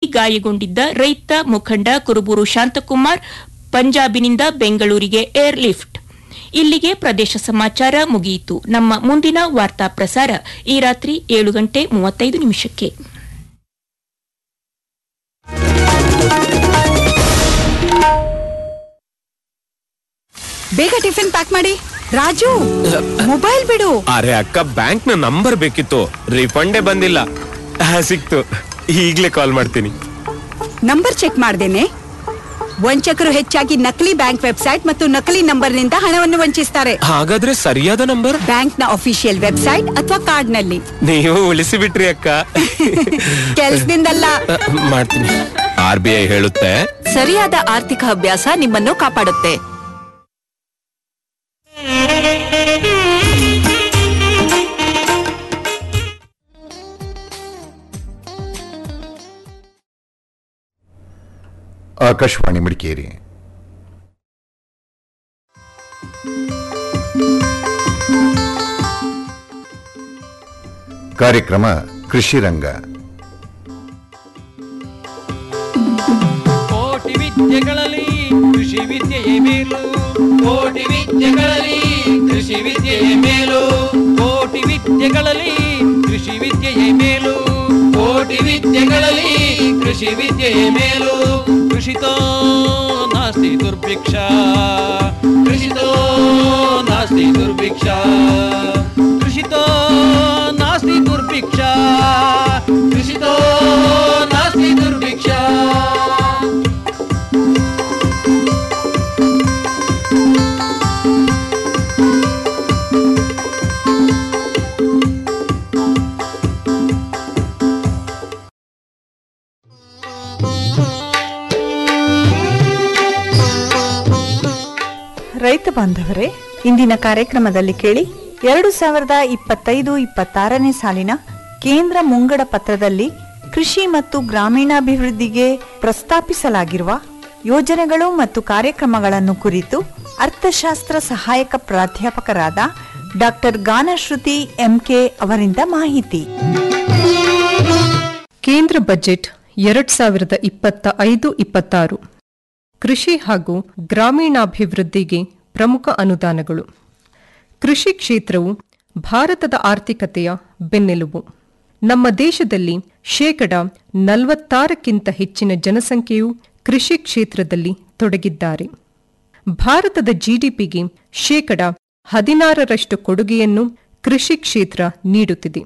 ಗಾಯಗೊಂಡಿದ್ದ ರೈತ ಮುಖಂಡ ಕುರುಬೂರು ಶಾಂತಕುಮಾರ್ ಪಂಜಾಬಿನಿಂದ ಬೆಂಗಳೂರಿಗೆ ಏರ್ಲಿಫ್ಟ್ ಇಲ್ಲಿಗೆ ಪ್ರದೇಶ ಸಮಾಚಾರ ಮುಗಿಯಿತು ನಮ್ಮ ಮುಂದಿನ ವಾರ್ತಾ ಪ್ರಸಾರ ಈ ರಾತ್ರಿ ಏಳು ಗಂಟೆ ಮೂವತ್ತೈದು ನಿಮಿಷಕ್ಕೆ ಬೇಗ ಟಿಫಿನ್ ಪ್ಯಾಕ್ ಮಾಡಿ ರಾಜು ಮೊಬೈಲ್ ಬಿಡು ಅರೆ ಅಕ್ಕ ಬ್ಯಾಂಕ್ ನ ನಂಬರ್ ಬೇಕಿತ್ತು ರಿಫಂಡೇ ಬಂದಿಲ್ಲ ಆ, ಸಿಕ್ತು ಈಗ್ಲೇ ಕಾಲ್ ಮಾಡ್ತೀನಿ ನಂಬರ್ ಚೆಕ್ ಮಾಡ್ದೇನೆ ವಂಚಕರು ಹೆಚ್ಚಾಗಿ ನಕಲಿ ಬ್ಯಾಂಕ್ ವೆಬ್ಸೈಟ್ ಮತ್ತು ನಕಲಿ ನಂಬರ್ನಿಂದ ಹಣವನ್ನು ವಂಚಿಸ್ತಾರೆ ಹಾಗಾದ್ರೆ ಸರಿಯಾದ ನಂಬರ್ ಬ್ಯಾಂಕ್ನ ಅಫಿಷಿಯಲ್ ವೆಬ್ಸೈಟ್ ಅಥವಾ ಕಾರ್ಡ್ ನಲ್ಲಿ ನೀವು ಉಳಿಸಿ ಬಿಟ್ರಿ ಅಕ್ಕ ಕೆಲ್ಸದಿಂದಲ್ಲ ಆ, ಮಾಡ್ತೀನಿ ಆರ್ ಬಿ ಐ ಹೇಳುತ್ತೆ ಸರಿಯಾದ ಆರ್ಥಿಕ ಅಭ್ಯಾಸ ನಿಮ್ಮನ್ನು ಕಾಪಾಡುತ್ತೆ ಆಕಾಶವಾಣಿ ಮಡಿಕೇರಿ ಕಾರ್ಯಕ್ರಮ ಕೃಷಿ ರಂಗ ಕೋಟಿ ವಿದ್ಯೆಗಳಲ್ಲಿ ಕೃಷಿ ವಿದ್ಯೆಯೇ ಮೇಲು ಕೋಟಿ ವಿದ್ಯೆಗಳಲ್ಲಿ ಕೃಷಿ ವಿದ್ಯೆಯೇ ಮೇಲು ಕೋಟಿ ವಿದ್ಯೆಗಳಲ್ಲಿ ಕೃಷಿ ವಿದ್ಯೆಯೇ ಮೇಲು ಕೋಟಿ ವಿದ್ಯೆಗಳಲ್ಲಿ ಕೃಷಿ ವಿದ್ಯೆಯೇ ಮೇಲು ಕೃಷಿತೋ ನಾಸ್ತಿ ದುರ್ಭಿಕ್ಷ ಕೃಷಿತೋ ನಾಸ್ತಿ ದುರ್ಭಿಕ್ಷ ಕೃಷಿತೋ ನಾಸ್ತಿ ದುರ್ಭಿಕ್ಷ ಕೃಷಿತೋ ನಾಸ್ತಿ ದುರ್ಭಿಕ್ಷ ರೈತ ಬಾಂಧವರೇ ಇಂದಿನ ಕಾರ್ಯಕ್ರಮದಲ್ಲಿ ಕೇಳಿ ಎರಡು ಸಾವಿರದ ಇಪ್ಪತ್ತೈದು ಇಪ್ಪತ್ತಾರನೇ ಸಾಲಿನ ಕೇಂದ್ರ ಮುಂಗಡ ಪತ್ರದಲ್ಲಿ ಕೃಷಿ ಮತ್ತು ಗ್ರಾಮೀಣಾಭಿವೃದ್ಧಿಗೆ ಪ್ರಸ್ತಾಪಿಸಲಾಗಿರುವ ಯೋಜನೆಗಳು ಮತ್ತು ಕಾರ್ಯಕ್ರಮಗಳನ್ನು ಕುರಿತು ಅರ್ಥಶಾಸ್ತ್ರ ಸಹಾಯಕ ಪ್ರಾಧ್ಯಾಪಕರಾದ ಡಾಕ್ಟರ್ ಗಾನಶ್ರುತಿ ಎಂಕೆ ಅವರಿಂದ ಮಾಹಿತಿ ಕೇಂದ್ರ ಬಜೆಟ್ ಎರಡ್ ಸಾವಿರದ ಇಪ್ಪತ್ತ ಐದು ಇಪ್ಪತ್ತಾರು ಕೃಷಿ ಹಾಗೂ ಗ್ರಾಮೀಣಾಭಿವೃದ್ಧಿಗೆ ಪ್ರಮುಖ ಅನುದಾನಗಳು ಕೃಷಿ ಕ್ಷೇತ್ರವು ಭಾರತದ ಆರ್ಥಿಕತೆಯ ಬೆನ್ನೆಲುಬು ನಮ್ಮ ದೇಶದಲ್ಲಿ ಶೇಕಡ ನಲವತ್ತಾರಕ್ಕಿಂತ ಹೆಚ್ಚಿನ ಜನಸಂಖ್ಯೆಯು ಕೃಷಿ ಕ್ಷೇತ್ರದಲ್ಲಿ ತೊಡಗಿದ್ದಾರೆ ಭಾರತದ ಜಿಡಿಪಿಗೆ ಶೇಕಡ ಹದಿನಾರರಷ್ಟು ಕೊಡುಗೆಯನ್ನು ಕೃಷಿ ಕ್ಷೇತ್ರ ನೀಡುತ್ತಿದೆ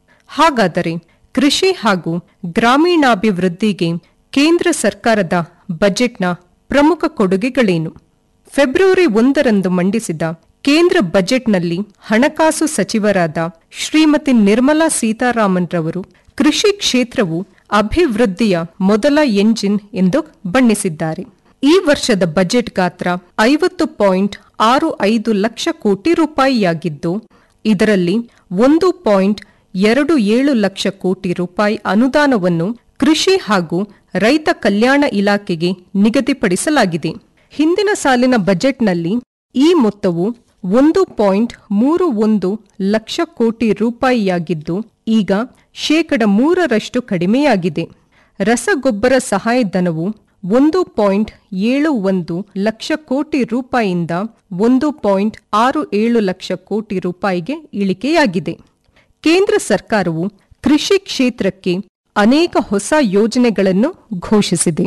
ಹಾಗಾದರೆ ಕೃಷಿ ಹಾಗೂ ಗ್ರಾಮೀಣಾಭಿವೃದ್ಧಿಗೆ ಕೇಂದ್ರ ಸರ್ಕಾರದ ಬಜೆಟ್ನ ಪ್ರಮುಖ ಕೊಡುಗೆಗಳೇನು ಫೆಬ್ರವರಿ ಒಂದರಂದು ಮಂಡಿಸಿದ ಕೇಂದ್ರ ಬಜೆಟ್ನಲ್ಲಿ ಹಣಕಾಸು ಸಚಿವರಾದ ಶ್ರೀಮತಿ ನಿರ್ಮಲಾ ಸೀತಾರಾಮನ್ ರವರು ಕೃಷಿ ಕ್ಷೇತ್ರವು ಅಭಿವೃದ್ಧಿಯ ಮೊದಲ ಎಂಜಿನ್ ಎಂದು ಬಣ್ಣಿಸಿದ್ದಾರೆ ಈ ವರ್ಷದ ಬಜೆಟ್ ಗಾತ್ರ ಐವತ್ತು ಪಾಯಿಂಟ್ ಆರು ಐದು ಲಕ್ಷ ಕೋಟಿ ರೂಪಾಯಿಯಾಗಿದ್ದು ಇದರಲ್ಲಿ ಒಂದು ಪಾಯಿಂಟ್ ಎರಡು ಏಳು ಲಕ್ಷ ಕೋಟಿ ರೂಪಾಯಿ ಅನುದಾನವನ್ನು ಕೃಷಿ ಹಾಗೂ ರೈತ ಕಲ್ಯಾಣ ಇಲಾಖೆಗೆ ನಿಗದಿಪಡಿಸಲಾಗಿದೆ ಹಿಂದಿನ ಸಾಲಿನ ಬಜೆಟ್ನಲ್ಲಿ ಈ ಮೊತ್ತವು ಒಂದು ಪಾಯಿಂಟ್ ಮೂರು ಒಂದು ಲಕ್ಷ ಕೋಟಿ ರೂಪಾಯಿಯಾಗಿದ್ದು ಈಗ ಶೇಕಡ ಮೂರರಷ್ಟು ಕಡಿಮೆಯಾಗಿದೆ ರಸಗೊಬ್ಬರ ಸಹಾಯಧನವು ಒಂದು ಪಾಯಿಂಟ್ ಏಳು ಒಂದು ಲಕ್ಷ ಕೋಟಿ ರೂಪಾಯಿಯಿಂದ ಒಂದು ಪಾಯಿಂಟ್ ಆರು ಏಳು ಲಕ್ಷ ಕೋಟಿ ರೂಪಾಯಿಗೆ ಇಳಿಕೆಯಾಗಿದೆ ಕೇಂದ್ರ ಸರ್ಕಾರವು ಕೃಷಿ ಕ್ಷೇತ್ರಕ್ಕೆ ಅನೇಕ ಹೊಸ ಯೋಜನೆಗಳನ್ನು ಘೋಷಿಸಿದೆ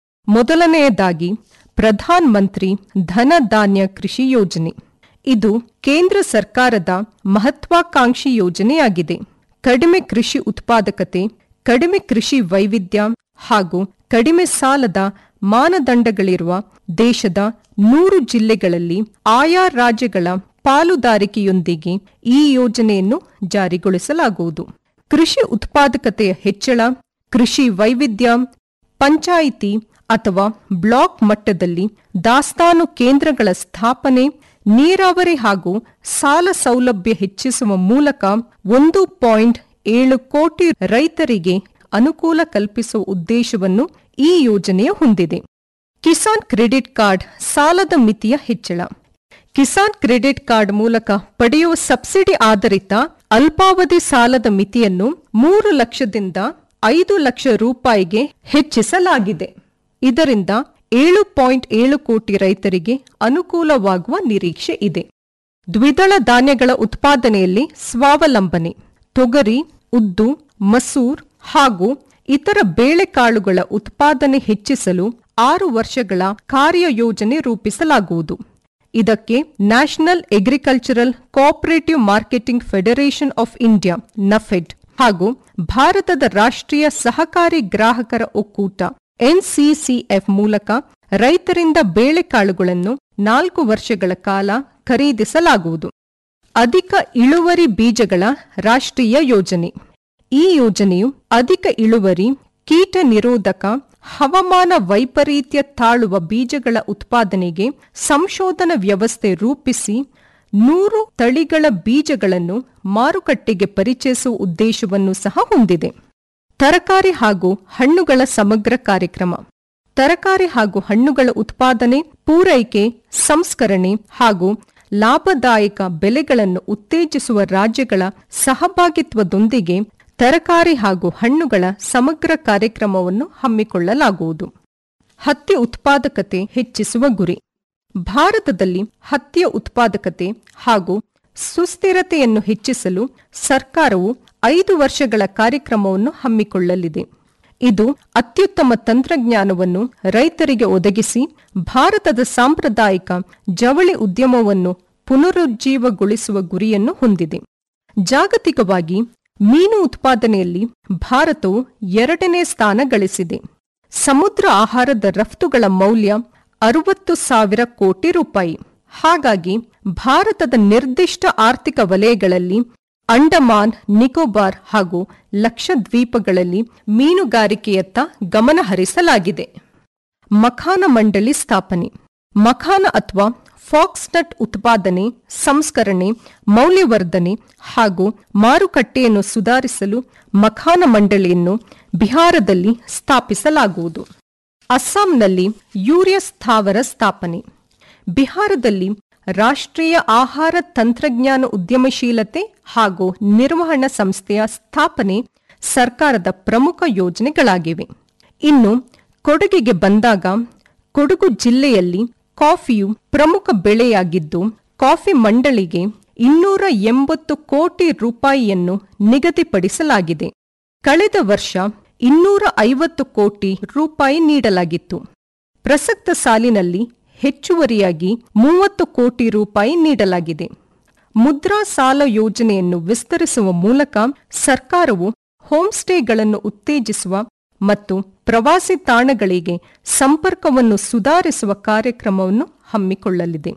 ಮೊದಲನೆಯದಾಗಿ ಪ್ರಧಾನ್ ಮಂತ್ರಿ ಧನ ಧಾನ್ಯ ಕೃಷಿ ಯೋಜನೆ ಇದು ಕೇಂದ್ರ ಸರ್ಕಾರದ ಮಹತ್ವಾಕಾಂಕ್ಷಿ ಯೋಜನೆಯಾಗಿದೆ ಕಡಿಮೆ ಕೃಷಿ ಉತ್ಪಾದಕತೆ ಕಡಿಮೆ ಕೃಷಿ ವೈವಿಧ್ಯ ಹಾಗೂ ಕಡಿಮೆ ಸಾಲದ ಮಾನದಂಡಗಳಿರುವ ದೇಶದ ನೂರು ಜಿಲ್ಲೆಗಳಲ್ಲಿ ಆಯಾ ರಾಜ್ಯಗಳ ಪಾಲುದಾರಿಕೆಯೊಂದಿಗೆ ಈ ಯೋಜನೆಯನ್ನು ಜಾರಿಗೊಳಿಸಲಾಗುವುದು ಕೃಷಿ ಉತ್ಪಾದಕತೆಯ ಹೆಚ್ಚಳ ಕೃಷಿ ವೈವಿಧ್ಯ ಪಂಚಾಯಿತಿ ಅಥವಾ ಬ್ಲಾಕ್ ಮಟ್ಟದಲ್ಲಿ ದಾಸ್ತಾನು ಕೇಂದ್ರಗಳ ಸ್ಥಾಪನೆ ನೀರಾವರಿ ಹಾಗೂ ಸಾಲ ಸೌಲಭ್ಯ ಹೆಚ್ಚಿಸುವ ಮೂಲಕ ಒಂದು ಪಾಯಿಂಟ್ ಏಳು ಕೋಟಿ ರೈತರಿಗೆ ಅನುಕೂಲ ಕಲ್ಪಿಸುವ ಉದ್ದೇಶವನ್ನು ಈ ಯೋಜನೆಯ ಹೊಂದಿದೆ ಕಿಸಾನ್ ಕ್ರೆಡಿಟ್ ಕಾರ್ಡ್ ಸಾಲದ ಮಿತಿಯ ಹೆಚ್ಚಳ ಕಿಸಾನ್ ಕ್ರೆಡಿಟ್ ಕಾರ್ಡ್ ಮೂಲಕ ಪಡೆಯುವ ಸಬ್ಸಿಡಿ ಆಧಾರಿತ ಅಲ್ಪಾವಧಿ ಸಾಲದ ಮಿತಿಯನ್ನು ಮೂರು ಲಕ್ಷದಿಂದ ಐದು ಲಕ್ಷ ರೂಪಾಯಿಗೆ ಹೆಚ್ಚಿಸಲಾಗಿದೆ ಇದರಿಂದ ಏಳು ಪಾಯಿಂಟ್ ಏಳು ಕೋಟಿ ರೈತರಿಗೆ ಅನುಕೂಲವಾಗುವ ನಿರೀಕ್ಷೆ ಇದೆ ದ್ವಿದಳ ಧಾನ್ಯಗಳ ಉತ್ಪಾದನೆಯಲ್ಲಿ ಸ್ವಾವಲಂಬನೆ ತೊಗರಿ ಉದ್ದು ಮಸೂರ್ ಹಾಗೂ ಇತರ ಬೇಳೆಕಾಳುಗಳ ಉತ್ಪಾದನೆ ಹೆಚ್ಚಿಸಲು ಆರು ವರ್ಷಗಳ ಕಾರ್ಯಯೋಜನೆ ರೂಪಿಸಲಾಗುವುದು ಇದಕ್ಕೆ national agricultural cooperative marketing federation of India NAFED ಹಾಗೂ ಭಾರತದ ರಾಷ್ಟ್ರೀಯ ಸಹಕಾರಿ ಗ್ರಾಹಕರ ಒಕ್ಕೂಟ ಎನ್ಸಿಸಿಎಫ್ ಮೂಲಕ ರೈತರಿಂದ ಬೇಳೆಕಾಳುಗಳನ್ನು ನಾಲ್ಕು ವರ್ಷಗಳ ಕಾಲ ಖರೀದಿಸಲಾಗುವುದು ಅಧಿಕ ಇಳುವರಿ ಬೀಜಗಳ ರಾಷ್ಟ್ರೀಯ ಯೋಜನೆ ಈ ಯೋಜನೆಯು ಅಧಿಕ ಇಳುವರಿ ಕೀಟ ನಿರೋಧಕ ಹವಾಮಾನ ವೈಪರೀತ್ಯ ತಾಳುವ ಬೀಜಗಳ ಉತ್ಪಾದನೆಗೆ ಸಂಶೋಧನಾ ವ್ಯವಸ್ಥೆ ರೂಪಿಸಿ ನೂರು ತಳಿಗಳ ಬೀಜಗಳನ್ನು ಮಾರುಕಟ್ಟೆಗೆ ಪರಿಚಯಿಸುವ ಉದ್ದೇಶವನ್ನು ಸಹ ಹೊಂದಿದೆ ತರಕಾರಿ ಹಾಗೂ ಹಣ್ಣುಗಳ ಸಮಗ್ರ ಕಾರ್ಯಕ್ರಮ ತರಕಾರಿ ಹಾಗೂ ಹಣ್ಣುಗಳ ಉತ್ಪಾದನೆ ಪೂರೈಕೆ ಸಂಸ್ಕರಣೆ ಹಾಗೂ ಲಾಭದಾಯಕ ಬೆಲೆಗಳನ್ನು ಉತ್ತೇಜಿಸುವ ರಾಜ್ಯಗಳ ಸಹಭಾಗಿತ್ವದೊಂದಿಗೆ ತರಕಾರಿ ಹಾಗೂ ಹಣ್ಣುಗಳ ಸಮಗ್ರ ಕಾರ್ಯಕ್ರಮವನ್ನು ಹಮ್ಮಿಕೊಳ್ಳಲಾಗುವುದು ಹತ್ತಿ ಉತ್ಪಾದಕತೆ ಹೆಚ್ಚಿಸುವ ಗುರಿ ಭಾರತದಲ್ಲಿ ಹತ್ತಿಯ ಉತ್ಪಾದಕತೆ ಹಾಗೂ ಸುಸ್ಥಿರತೆಯನ್ನು ಹೆಚ್ಚಿಸಲು ಸರ್ಕಾರವು ಐದು ವರ್ಷಗಳ ಕಾರ್ಯಕ್ರಮವನ್ನು ಹಮ್ಮಿಕೊಳ್ಳಲಿದೆ ಇದು ಅತ್ಯುತ್ತಮ ತಂತ್ರಜ್ಞಾನವನ್ನು ರೈತರಿಗೆ ಒದಗಿಸಿ ಭಾರತದ ಸಾಂಪ್ರದಾಯಿಕ ಜವಳಿ ಉದ್ಯಮವನ್ನು ಪುನರುಜ್ಜೀವಗೊಳಿಸುವ ಗುರಿಯನ್ನು ಹೊಂದಿದೆ ಜಾಗತಿಕವಾಗಿ ಮೀನು ಉತ್ಪಾದನೆಯಲ್ಲಿ ಭಾರತವು ಎರಡನೇ ಸ್ಥಾನ ಗಳಿಸಿದೆ ಸಮುದ್ರ ಆಹಾರದ ರಫ್ತುಗಳ ಮೌಲ್ಯ ಅರವತ್ತು ಸಾವಿರ ಕೋಟಿ ರೂಪಾಯಿ ಹಾಗಾಗಿ ಭಾರತದ ನಿರ್ದಿಷ್ಟ ಆರ್ಥಿಕ ವಲಯಗಳಲ್ಲಿ ಅಂಡಮಾನ್ ನಿಕೋಬಾರ್ ಹಾಗೂ ಲಕ್ಷದ್ವೀಪಗಳಲ್ಲಿ ಮೀನುಗಾರಿಕೆಯತ್ತ ಗಮನ ಹರಿಸಲಾಗಿದೆ ಮಖಾನ ಮಂಡಳಿ ಸ್ಥಾಪನೆ ಮಖಾನ ಅಥವಾ ಫಾಕ್ಸ್ನಟ್ ಉತ್ಪಾದನೆ ಸಂಸ್ಕರಣೆ ಮೌಲ್ಯವರ್ಧನೆ ಹಾಗೂ ಮಾರುಕಟ್ಟೆಯನ್ನು ಸುಧಾರಿಸಲು ಮಖಾನ ಮಂಡಳಿಯನ್ನು ಬಿಹಾರದಲ್ಲಿ ಸ್ಥಾಪಿಸಲಾಗುವುದು ಅಸ್ಸಾಂನಲ್ಲಿ ಯೂರಿಯಾ ಸ್ಥಾವರ ಸ್ಥಾಪನೆ ಬಿಹಾರದಲ್ಲಿ ರಾಷ್ಟ್ರೀಯ ಆಹಾರ ತಂತ್ರಜ್ಞಾನ ಉದ್ಯಮಶೀಲತೆ ಹಾಗೂ ನಿರ್ವಹಣಾ ಸಂಸ್ಥೆಯ ಸ್ಥಾಪನೆ ಸರ್ಕಾರದ ಪ್ರಮುಖ ಯೋಜನೆಗಳಾಗಿವೆ ಇನ್ನು ಕೊಡಗಿಗೆ ಬಂದಾಗ ಕೊಡಗು ಜಿಲ್ಲೆಯಲ್ಲಿ ಕಾಫಿಯು ಪ್ರಮುಖ ಬೆಳೆಯಾಗಿದ್ದು ಕಾಫಿ ಮಂಡಳಿಗೆ ಇನ್ನೂರ ಎಂಬತ್ತು ಕೋಟಿ ರೂಪಾಯಿಯನ್ನು ನಿಗದಿಪಡಿಸಲಾಗಿದೆ ಕಳೆದ ವರ್ಷ ಇನ್ನೂರ ಐವತ್ತು ಕೋಟಿ ರೂಪಾಯಿ ನೀಡಲಾಗಿತ್ತು ಪ್ರಸಕ್ತ ಸಾಲಿನಲ್ಲಿ ಹೆಚ್ಚುವರಿಯಾಗಿ ಮೂವತ್ತು ಕೋಟಿ ರೂಪಾಯಿ ನೀಡಲಾಗಿದೆ ಮುದ್ರಾ ಸಾಲ ಯೋಜನೆಯನ್ನು ವಿಸ್ತರಿಸುವ ಮೂಲಕ ಸರ್ಕಾರವು ಹೋಂಸ್ಟೇಗಳನ್ನು ಉತ್ತೇಜಿಸುವ ಮತ್ತು ಪ್ರವಾಸಿ ತಾಣಗಳಿಗೆ ಸಂಪರ್ಕವನ್ನು ಸುಧಾರಿಸುವ ಕಾರ್ಯಕ್ರಮವನ್ನು ಹಮ್ಮಿಕೊಳ್ಳಲಿದೆ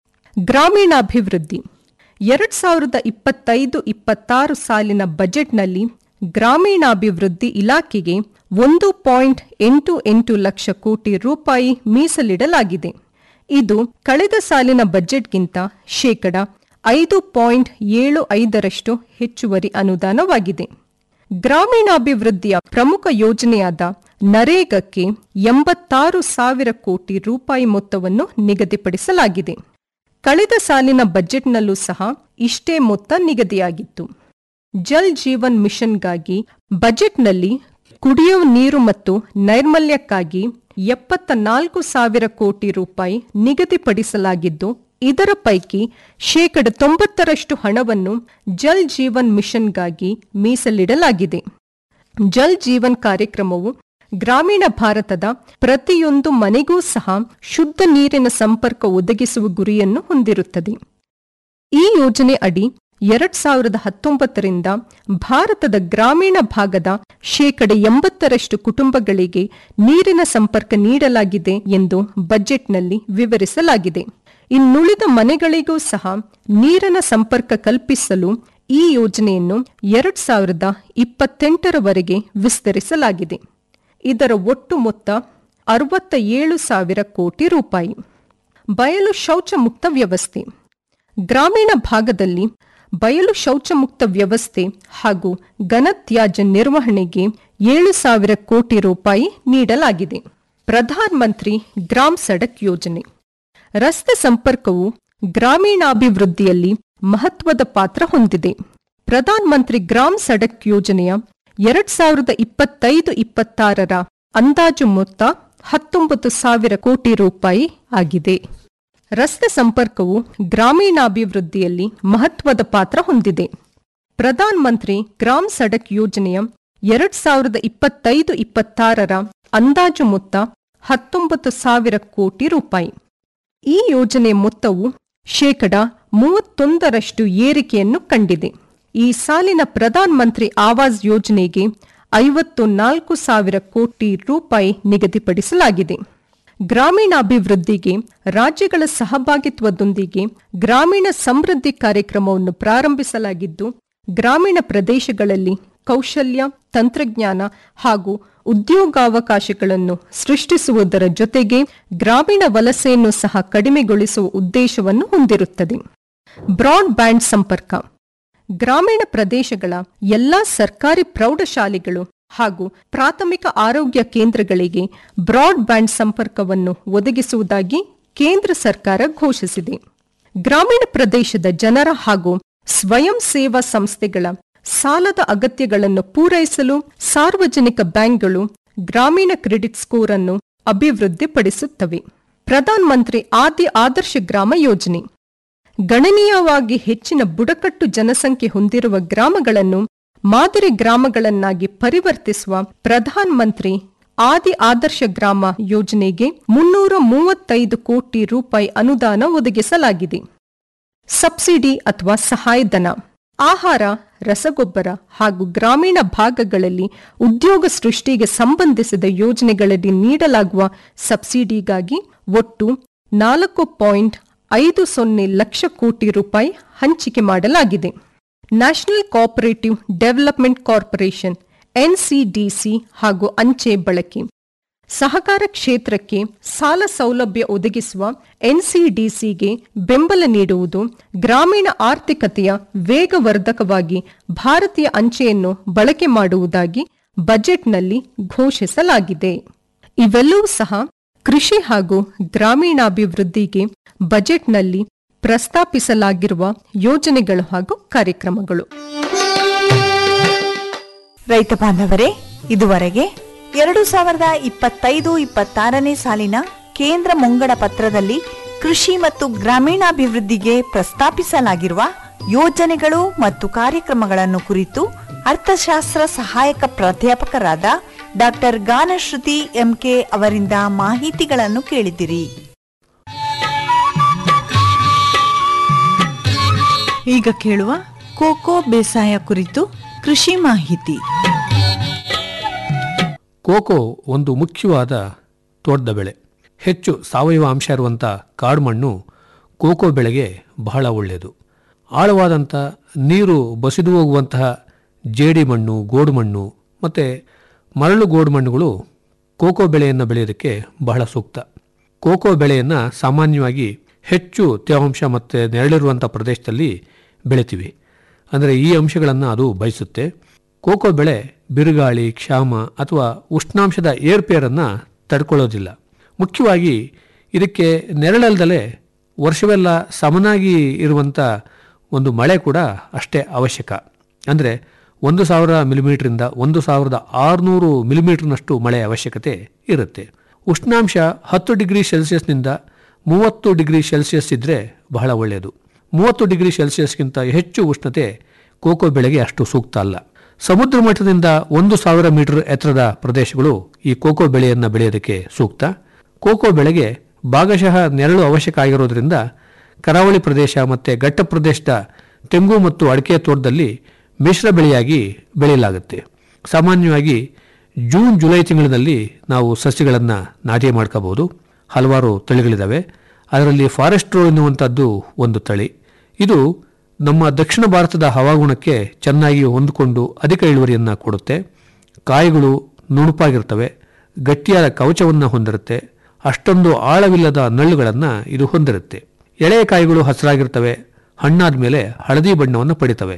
ಗ್ರಾಮೀಣಾಭಿವೃದ್ಧಿ ಎರಡ್ ಸಾವಿರದ ಇಪ್ಪತ್ತೈದು ಇಪ್ಪತ್ತಾರು ಸಾಲಿನ ಬಜೆಟ್ನಲ್ಲಿ ಗ್ರಾಮೀಣಾಭಿವೃದ್ಧಿ ಇಲಾಖೆಗೆ ಒಂದು ಪಾಯಿಂಟ್ ಎಂಟು ಎಂಟು ಲಕ್ಷ ಕೋಟಿ ರೂಪಾಯಿ ಮೀಸಲಿಡಲಾಗಿದೆ ಇದು ಕಳೆದ ಸಾಲಿನ ಬಜೆಟ್ಗಿಂತ ಶೇಕಡ ಐದು ಪಾಯಿಂಟ್ ಏಳು ಐದರಷ್ಟು ಹೆಚ್ಚುವರಿ ಅನುದಾನವಾಗಿದೆ ಗ್ರಾಮೀಣಾಭಿವೃದ್ಧಿಯ ಪ್ರಮುಖ ಯೋಜನೆಯಾದ ನರೇಗಕ್ಕೆ ಎಂಬತ್ತಾರು ಸಾವಿರ ಕೋಟಿ ರೂಪಾಯಿ ಮೊತ್ತವನ್ನು ನಿಗದಿಪಡಿಸಲಾಗಿದೆ ಕಳೆದ ಸಾಲಿನ ಬಜೆಟ್ನಲ್ಲೂ ಸಹ ಇಷ್ಟೇ ಮೊತ್ತ ನಿಗದಿಯಾಗಿತ್ತು ಜಲ್ ಜೀವನ್ ಮಿಷನ್ಗಾಗಿ ಬಜೆಟ್ನಲ್ಲಿ ಕುಡಿಯುವ ನೀರು ಮತ್ತು ನೈರ್ಮಲ್ಯಕ್ಕಾಗಿ ಎಪ್ಪತ್ತ ನಾಲ್ಕು ಸಾವಿರ ಕೋಟಿ ರೂಪಾಯಿ ನಿಗದಿಪಡಿಸಲಾಗಿದ್ದು ಇದರ ಪೈಕಿ ಶೇಕಡ ತೊಂಬತ್ತರಷ್ಟು ಹಣವನ್ನು ಜಲ್ ಜೀವನ್ ಮಿಷನ್ಗಾಗಿ ಮೀಸಲಿಡಲಾಗಿದೆ ಜಲ್ ಜೀವನ್ ಕಾರ್ಯಕ್ರಮವು ಗ್ರಾಮೀಣ ಭಾರತದ ಪ್ರತಿಯೊಂದು ಮನೆಗೂ ಸಹ ಶುದ್ಧ ನೀರಿನ ಸಂಪರ್ಕ ಒದಗಿಸುವ ಗುರಿಯನ್ನು ಹೊಂದಿರುತ್ತದೆ ಈ ಯೋಜನೆ ಅಡಿ ಎರಡ್ ಸಾವಿರದ ಹತ್ತೊಂಬತ್ತರಿಂದ ಭಾರತದ ಗ್ರಾಮೀಣ ಭಾಗದ ಶೇಕಡ ಎಂಬತ್ತರಷ್ಟು ಕುಟುಂಬಗಳಿಗೆ ನೀರಿನ ಸಂಪರ್ಕ ನೀಡಲಾಗಿದೆ ಎಂದು ಬಜೆಟ್ನಲ್ಲಿ ವಿವರಿಸಲಾಗಿದೆ ಇನ್ನುಳಿದ ಮನೆಗಳಿಗೂ ಸಹ ನೀರಿನ ಸಂಪರ್ಕ ಕಲ್ಪಿಸಲು ಈ ಯೋಜನೆಯನ್ನು ಎರಡ್ ಸಾವಿರದ ಇಪ್ಪತ್ತೆಂಟರವರೆಗೆ ವಿಸ್ತರಿಸಲಾಗಿದೆ ಇದರ ಒಟ್ಟು ಮೊತ್ತ ಅರವತ್ತ ಏಳು ಸಾವಿರ ಕೋಟಿ ರೂಪಾಯಿ ಬಯಲು ಶೌಚ ಮುಕ್ತ ವ್ಯವಸ್ಥೆ ಗ್ರಾಮೀಣ ಭಾಗದಲ್ಲಿ ಬಯಲು ಶೌಚಮುಕ್ತ ವ್ಯವಸ್ಥೆ ಹಾಗೂ ಘನತ್ಯಾಜ್ಯ ನಿರ್ವಹಣೆಗೆ ಏಳು ಸಾವಿರ ಕೋಟಿ ರೂಪಾಯಿ ನೀಡಲಾಗಿದೆ ಪ್ರಧಾನ ಮಂತ್ರಿ ಗ್ರಾಮ್ ಸಡಕ್ ಯೋಜನೆ ರಸ್ತೆ ಸಂಪರ್ಕವು ಗ್ರಾಮೀಣಾಭಿವೃದ್ಧಿಯಲ್ಲಿ ಮಹತ್ವದ ಪಾತ್ರ ಹೊಂದಿದೆ ಪ್ರಧಾನ ಮಂತ್ರಿ ಗ್ರಾಮ್ ಸಡಕ್ ಯೋಜನೆಯ ಎರಡ್ ಸಾವಿರದ ಇಪ್ಪತ್ತೈದು ಇಪ್ಪತ್ತಾರರ ಅಂದಾಜು ಮೊತ್ತ ಹತ್ತೊಂಬತ್ತು ಸಾವಿರ ಕೋಟಿ ರೂಪಾಯಿ ಆಗಿದೆ ರಸ್ತೆ ಸಂಪರ್ಕವು ಗ್ರಾಮೀಣಾಭಿವೃದ್ಧಿಯಲ್ಲಿ ಮಹತ್ವದ ಪಾತ್ರ ಹೊಂದಿದೆ ಪ್ರಧಾನ್ ಮಂತ್ರಿ ಗ್ರಾಮ್ ಸಡಕ್ ಯೋಜನೆಯ ಎರಡ್ ಸಾವಿರದ ಇಪ್ಪತ್ತೈದು ಇಪ್ಪತ್ತಾರರ ಅಂದಾಜು ಮೊತ್ತ ಹತ್ತೊಂಬತ್ತು ಸಾವಿರ ಕೋಟಿ ರೂಪಾಯಿ ಈ ಯೋಜನೆ ಮೊತ್ತವು ಶೇಕಡ ಮೂವತ್ತೊಂದರಷ್ಟು ಏರಿಕೆಯನ್ನು ಕಂಡಿದೆ ಈ ಸಾಲಿನ ಪ್ರಧಾನ್ ಮಂತ್ರಿ ಆವಾಸ್ ಯೋಜನೆಗೆ ಐವತ್ತು ನಾಲ್ಕು ಸಾವಿರ ಕೋಟಿ ರೂಪಾಯಿ ನಿಗದಿಪಡಿಸಲಾಗಿದೆ ಗ್ರಾಮೀಣಾಭಿವೃದ್ಧಿಗೆ ರಾಜ್ಯಗಳ ಸಹಭಾಗಿತ್ವದೊಂದಿಗೆ ಗ್ರಾಮೀಣ ಸಮೃದ್ಧಿ ಕಾರ್ಯಕ್ರಮವನ್ನು ಪ್ರಾರಂಭಿಸಲಾಗಿದ್ದು ಗ್ರಾಮೀಣ ಪ್ರದೇಶಗಳಲ್ಲಿ ಕೌಶಲ್ಯ ತಂತ್ರಜ್ಞಾನ ಹಾಗೂ ಉದ್ಯೋಗಾವಕಾಶಗಳನ್ನು ಸೃಷ್ಟಿಸುವುದರ ಜೊತೆಗೆ ಗ್ರಾಮೀಣ ವಲಸೆಯನ್ನು ಸಹ ಕಡಿಮೆಗೊಳಿಸುವ ಉದ್ದೇಶವನ್ನು ಹೊಂದಿರುತ್ತದೆ ಬ್ರಾಡ್ ಬ್ಯಾಂಡ್ ಸಂಪರ್ಕ ಗ್ರಾಮೀಣ ಪ್ರದೇಶಗಳ ಎಲ್ಲಾ ಸರ್ಕಾರಿ ಪ್ರೌಢಶಾಲೆಗಳು ಹಾಗೂ ಪ್ರಾಥಮಿಕ ಆರೋಗ್ಯ ಕೇಂದ್ರಗಳಿಗೆ ಬ್ರಾಡ್ ಬ್ಯಾಂಡ್ ಸಂಪರ್ಕವನ್ನು ಒದಗಿಸುವುದಾಗಿ ಕೇಂದ್ರ ಸರ್ಕಾರ ಘೋಷಿಸಿದೆ ಗ್ರಾಮೀಣ ಪ್ರದೇಶದ ಜನರ ಹಾಗೂ ಸ್ವಯಂ ಸೇವಾ ಸಂಸ್ಥೆಗಳ ಸಾಲದ ಅಗತ್ಯಗಳನ್ನು ಪೂರೈಸಲು ಸಾರ್ವಜನಿಕ ಬ್ಯಾಂಕ್ಗಳು ಗ್ರಾಮೀಣ ಕ್ರೆಡಿಟ್ ಸ್ಕೋರ್ ಅನ್ನು ಅಭಿವೃದ್ಧಿಪಡಿಸುತ್ತವೆ ಪ್ರಧಾನ ಮಂತ್ರಿ ಆದಿ ಆದರ್ಶ ಗ್ರಾಮ ಯೋಜನೆ ಗಣನೀಯವಾಗಿ ಹೆಚ್ಚಿನ ಬುಡಕಟ್ಟು ಜನಸಂಖ್ಯೆ ಹೊಂದಿರುವ ಗ್ರಾಮಗಳನ್ನು ಮಾದರಿ ಗ್ರಾಮಗಳನ್ನಾಗಿ ಪರಿವರ್ತಿಸುವ ಪ್ರಧಾನ್ ಮಂತ್ರಿ ಆದಿ ಆದರ್ಶ ಗ್ರಾಮ ಯೋಜನೆಗೆ ಮುನ್ನೂರ ಮೂವತ್ತೈದು ಕೋಟಿ ರೂಪಾಯಿ ಅನುದಾನ ಒದಗಿಸಲಾಗಿದೆ ಸಬ್ಸಿಡಿ ಅಥವಾ ಸಹಾಯಧನ ಆಹಾರ ರಸಗೊಬ್ಬರ ಹಾಗೂ ಗ್ರಾಮೀಣ ಭಾಗಗಳಲ್ಲಿ ಉದ್ಯೋಗ ಸೃಷ್ಟಿಗೆ ಸಂಬಂಧಿಸಿದ ಯೋಜನೆಗಳಲ್ಲಿ ನೀಡಲಾಗುವ ಸಬ್ಸಿಡಿಗಾಗಿ ಒಟ್ಟು ನಾಲ್ಕು ಪಾಯಿಂಟ್ ಐದು ಸೊನ್ನೆ ಲಕ್ಷ ಕೋಟಿ ರೂಪಾಯಿ ಹಂಚಿಕೆ ಮಾಡಲಾಗಿದೆ national cooperative development corporation NCDC ಹಾಗೂ ಅಂಚೆ ಬಳಕೆ ಸಹಕಾರ ಕ್ಷೇತ್ರಕ್ಕೆ ಸಾಲ ಸೌಲಭ್ಯ ಒದಗಿಸುವ ಎನ್ಸಿಡಿಸಿಗೆ ಬೆಂಬಲ ನೀಡುವುದು ಗ್ರಾಮೀಣ ಆರ್ಥಿಕತೆಯ ವೇಗವರ್ಧಕವಾಗಿ ಭಾರತೀಯ ಅಂಚೆಯನ್ನು ಬಳಕೆ ಮಾಡುವುದಾಗಿ ಬಜೆಟ್ನಲ್ಲಿ ಘೋಷಿಸಲಾಗಿದೆ ಇವೆಲ್ಲವೂ ಸಹ ಕೃಷಿ ಹಾಗೂ ಗ್ರಾಮೀಣಾಭಿವೃದ್ಧಿಗೆ ಬಜೆಟ್ನಲ್ಲಿ ಪ್ರಸ್ತಾಪಿಸಲಾಗಿರುವ ಯೋಜನೆಗಳು ಹಾಗೂ ಕಾರ್ಯಕ್ರಮಗಳು ರೈತ ಬಾಂಧವರೇ ಇದುವರೆಗೆ ಎರಡು ಸಾವಿರದ ಇಪ್ಪತ್ತೈದು ಇಪ್ಪತ್ತಾರನೇ ಸಾಲಿನ ಕೇಂದ್ರ ಮುಂಗಡ ಪತ್ರದಲ್ಲಿ ಕೃಷಿ ಮತ್ತು ಗ್ರಾಮೀಣಾಭಿವೃದ್ಧಿಗೆ ಪ್ರಸ್ತಾಪಿಸಲಾಗಿರುವ ಯೋಜನೆಗಳು ಮತ್ತು ಕಾರ್ಯಕ್ರಮಗಳನ್ನು ಕುರಿತು ಅರ್ಥಶಾಸ್ತ್ರ ಸಹಾಯಕ ಪ್ರಾಧ್ಯಾಪಕರಾದ ಡಾಕ್ಟರ್ ಗಾನಶ್ರುತಿ ಎಂಕೆ ಅವರಿಂದ ಮಾಹಿತಿಗಳನ್ನು ಕೇಳಿದಿರಿ ಈಗ ಕೇಳುವ ಕೋಕೋ ಬೇಸಾಯ ಕುರಿತು ಕೃಷಿ ಮಾಹಿತಿ ಕೋಕೋ ಒಂದು ಮುಖ್ಯವಾದ ತೋಟದ ಬೆಳೆ ಹೆಚ್ಚು ಸಾವಯವ ಅಂಶ ಇರುವಂಥ ಕಾಡು ಮಣ್ಣು ಕೋಕೋ ಬೆಳೆಗೆ ಬಹಳ ಒಳ್ಳೆಯದು ಆಳವಾದಂಥ ನೀರು ಬಸಿದು ಹೋಗುವಂತಹ ಜೇಡಿ ಮಣ್ಣು ಗೋಡು ಮಣ್ಣು ಮತ್ತು ಮರಳು ಗೋಡು ಮಣ್ಣುಗಳು ಕೋಕೋ ಬೆಳೆಯನ್ನು ಬೆಳೆಯೋದಕ್ಕೆ ಬಹಳ ಸೂಕ್ತ ಕೋಕೋ ಬೆಳೆಯನ್ನು ಸಾಮಾನ್ಯವಾಗಿ ಹೆಚ್ಚು ತೇವಾಂಶ ಮತ್ತು ನೆರಳಿರುವಂಥ ಪ್ರದೇಶದಲ್ಲಿ ಬೆಳಿತೀವಿ ಅಂದರೆ ಈ ಅಂಶಗಳನ್ನು ಅದು ಬಯಸುತ್ತೆ ಕೋಕೋ ಬೆಳೆ ಬಿರುಗಾಳಿ ಕ್ಷಾಮ ಅಥವಾ ಉಷ್ಣಾಂಶದ ಏರ್ಪೇರನ್ನು ತಡ್ಕೊಳ್ಳೋದಿಲ್ಲ ಮುಖ್ಯವಾಗಿ ಇದಕ್ಕೆ ನೆರಳಲ್ದಲೇ ವರ್ಷವೆಲ್ಲ ಸಮನಾಗಿ ಇರುವಂಥ ಒಂದು ಮಳೆ ಕೂಡ ಅಷ್ಟೇ ಅವಶ್ಯಕ ಅಂದರೆ ಒಂದು ಸಾವಿರ ಮಿಲಿಮೀಟ್ರಿಂದ ಒಂದು ಸಾವಿರದ ಆರುನೂರು ಮಿಲಿಮೀಟ್ರ್ನಷ್ಟು ಮಳೆ ಅವಶ್ಯಕತೆ ಇರುತ್ತೆ ಉಷ್ಣಾಂಶ ಹತ್ತು ಡಿಗ್ರಿ ಸೆಲ್ಸಿಯಸ್ನಿಂದ ಮೂವತ್ತು ಡಿಗ್ರಿ ಸೆಲ್ಸಿಯಸ್ ಇದ್ದರೆ ಬಹಳ ಒಳ್ಳೆಯದು ಮೂವತ್ತು ಡಿಗ್ರಿ ಸೆಲ್ಸಿಯಸ್ಗಿಂತ ಹೆಚ್ಚು ಉಷ್ಣತೆ ಕೋಕೋ ಬೆಳೆಗೆ ಅಷ್ಟು ಸೂಕ್ತ ಅಲ್ಲ ಸಮುದ್ರ ಮಟ್ಟದಿಂದ ಒಂದು ಸಾವಿರ ಮೀಟರ್ ಎತ್ತರದ ಪ್ರದೇಶಗಳು ಈ ಕೋಕೋ ಬೆಳೆಯನ್ನು ಬೆಳೆಯೋದಕ್ಕೆ ಸೂಕ್ತ ಕೋಕೋ ಬೆಳೆಗೆ ಭಾಗಶಃ ನೆರಳು ಅವಶ್ಯಕ ಆಗಿರೋದ್ರಿಂದ ಕರಾವಳಿ ಪ್ರದೇಶ ಮತ್ತು ಘಟ್ಟ ಪ್ರದೇಶದ ತೆಂಗು ಮತ್ತು ಅಡಿಕೆ ತೋಟದಲ್ಲಿ ಮಿಶ್ರ ಬೆಳೆಯಾಗಿ ಬೆಳೆಯಲಾಗುತ್ತೆ ಸಾಮಾನ್ಯವಾಗಿ ಜೂನ್ ಜುಲೈ ತಿಂಗಳಿನಲ್ಲಿ ನಾವು ಸಸ್ಯಗಳನ್ನು ನಾಟಿ ಮಾಡ್ಕೋಬಹುದು ಹಲವಾರು ತಳಿಗಳಿದ್ದಾವೆ ಅದರಲ್ಲಿ ಫಾರೆಸ್ಟ್ರೋ ಎನ್ನುವಂಥದ್ದು ಒಂದು ತಳಿ ಇದು ನಮ್ಮ ದಕ್ಷಿಣ ಭಾರತದ ಹವಾಗುಣಕ್ಕೆ ಚೆನ್ನಾಗಿ ಹೊಂದಿಕೊಂಡು ಅಧಿಕ ಇಳುವರಿಯನ್ನು ಕೊಡುತ್ತೆ ಕಾಯಿಗಳು ನುಣುಪಾಗಿರ್ತವೆ ಗಟ್ಟಿಯಾದ ಕವಚವನ್ನು ಹೊಂದಿರುತ್ತೆ ಅಷ್ಟೊಂದು ಆಳವಿಲ್ಲದ ನಳ್ಳುಗಳನ್ನು ಇದು ಹೊಂದಿರುತ್ತೆ ಎಳೆಯ ಕಾಯಿಗಳು ಹಸಿರಾಗಿರ್ತವೆ ಹಣ್ಣಾದ ಮೇಲೆ ಹಳದಿ ಬಣ್ಣವನ್ನು ಪಡಿತವೆ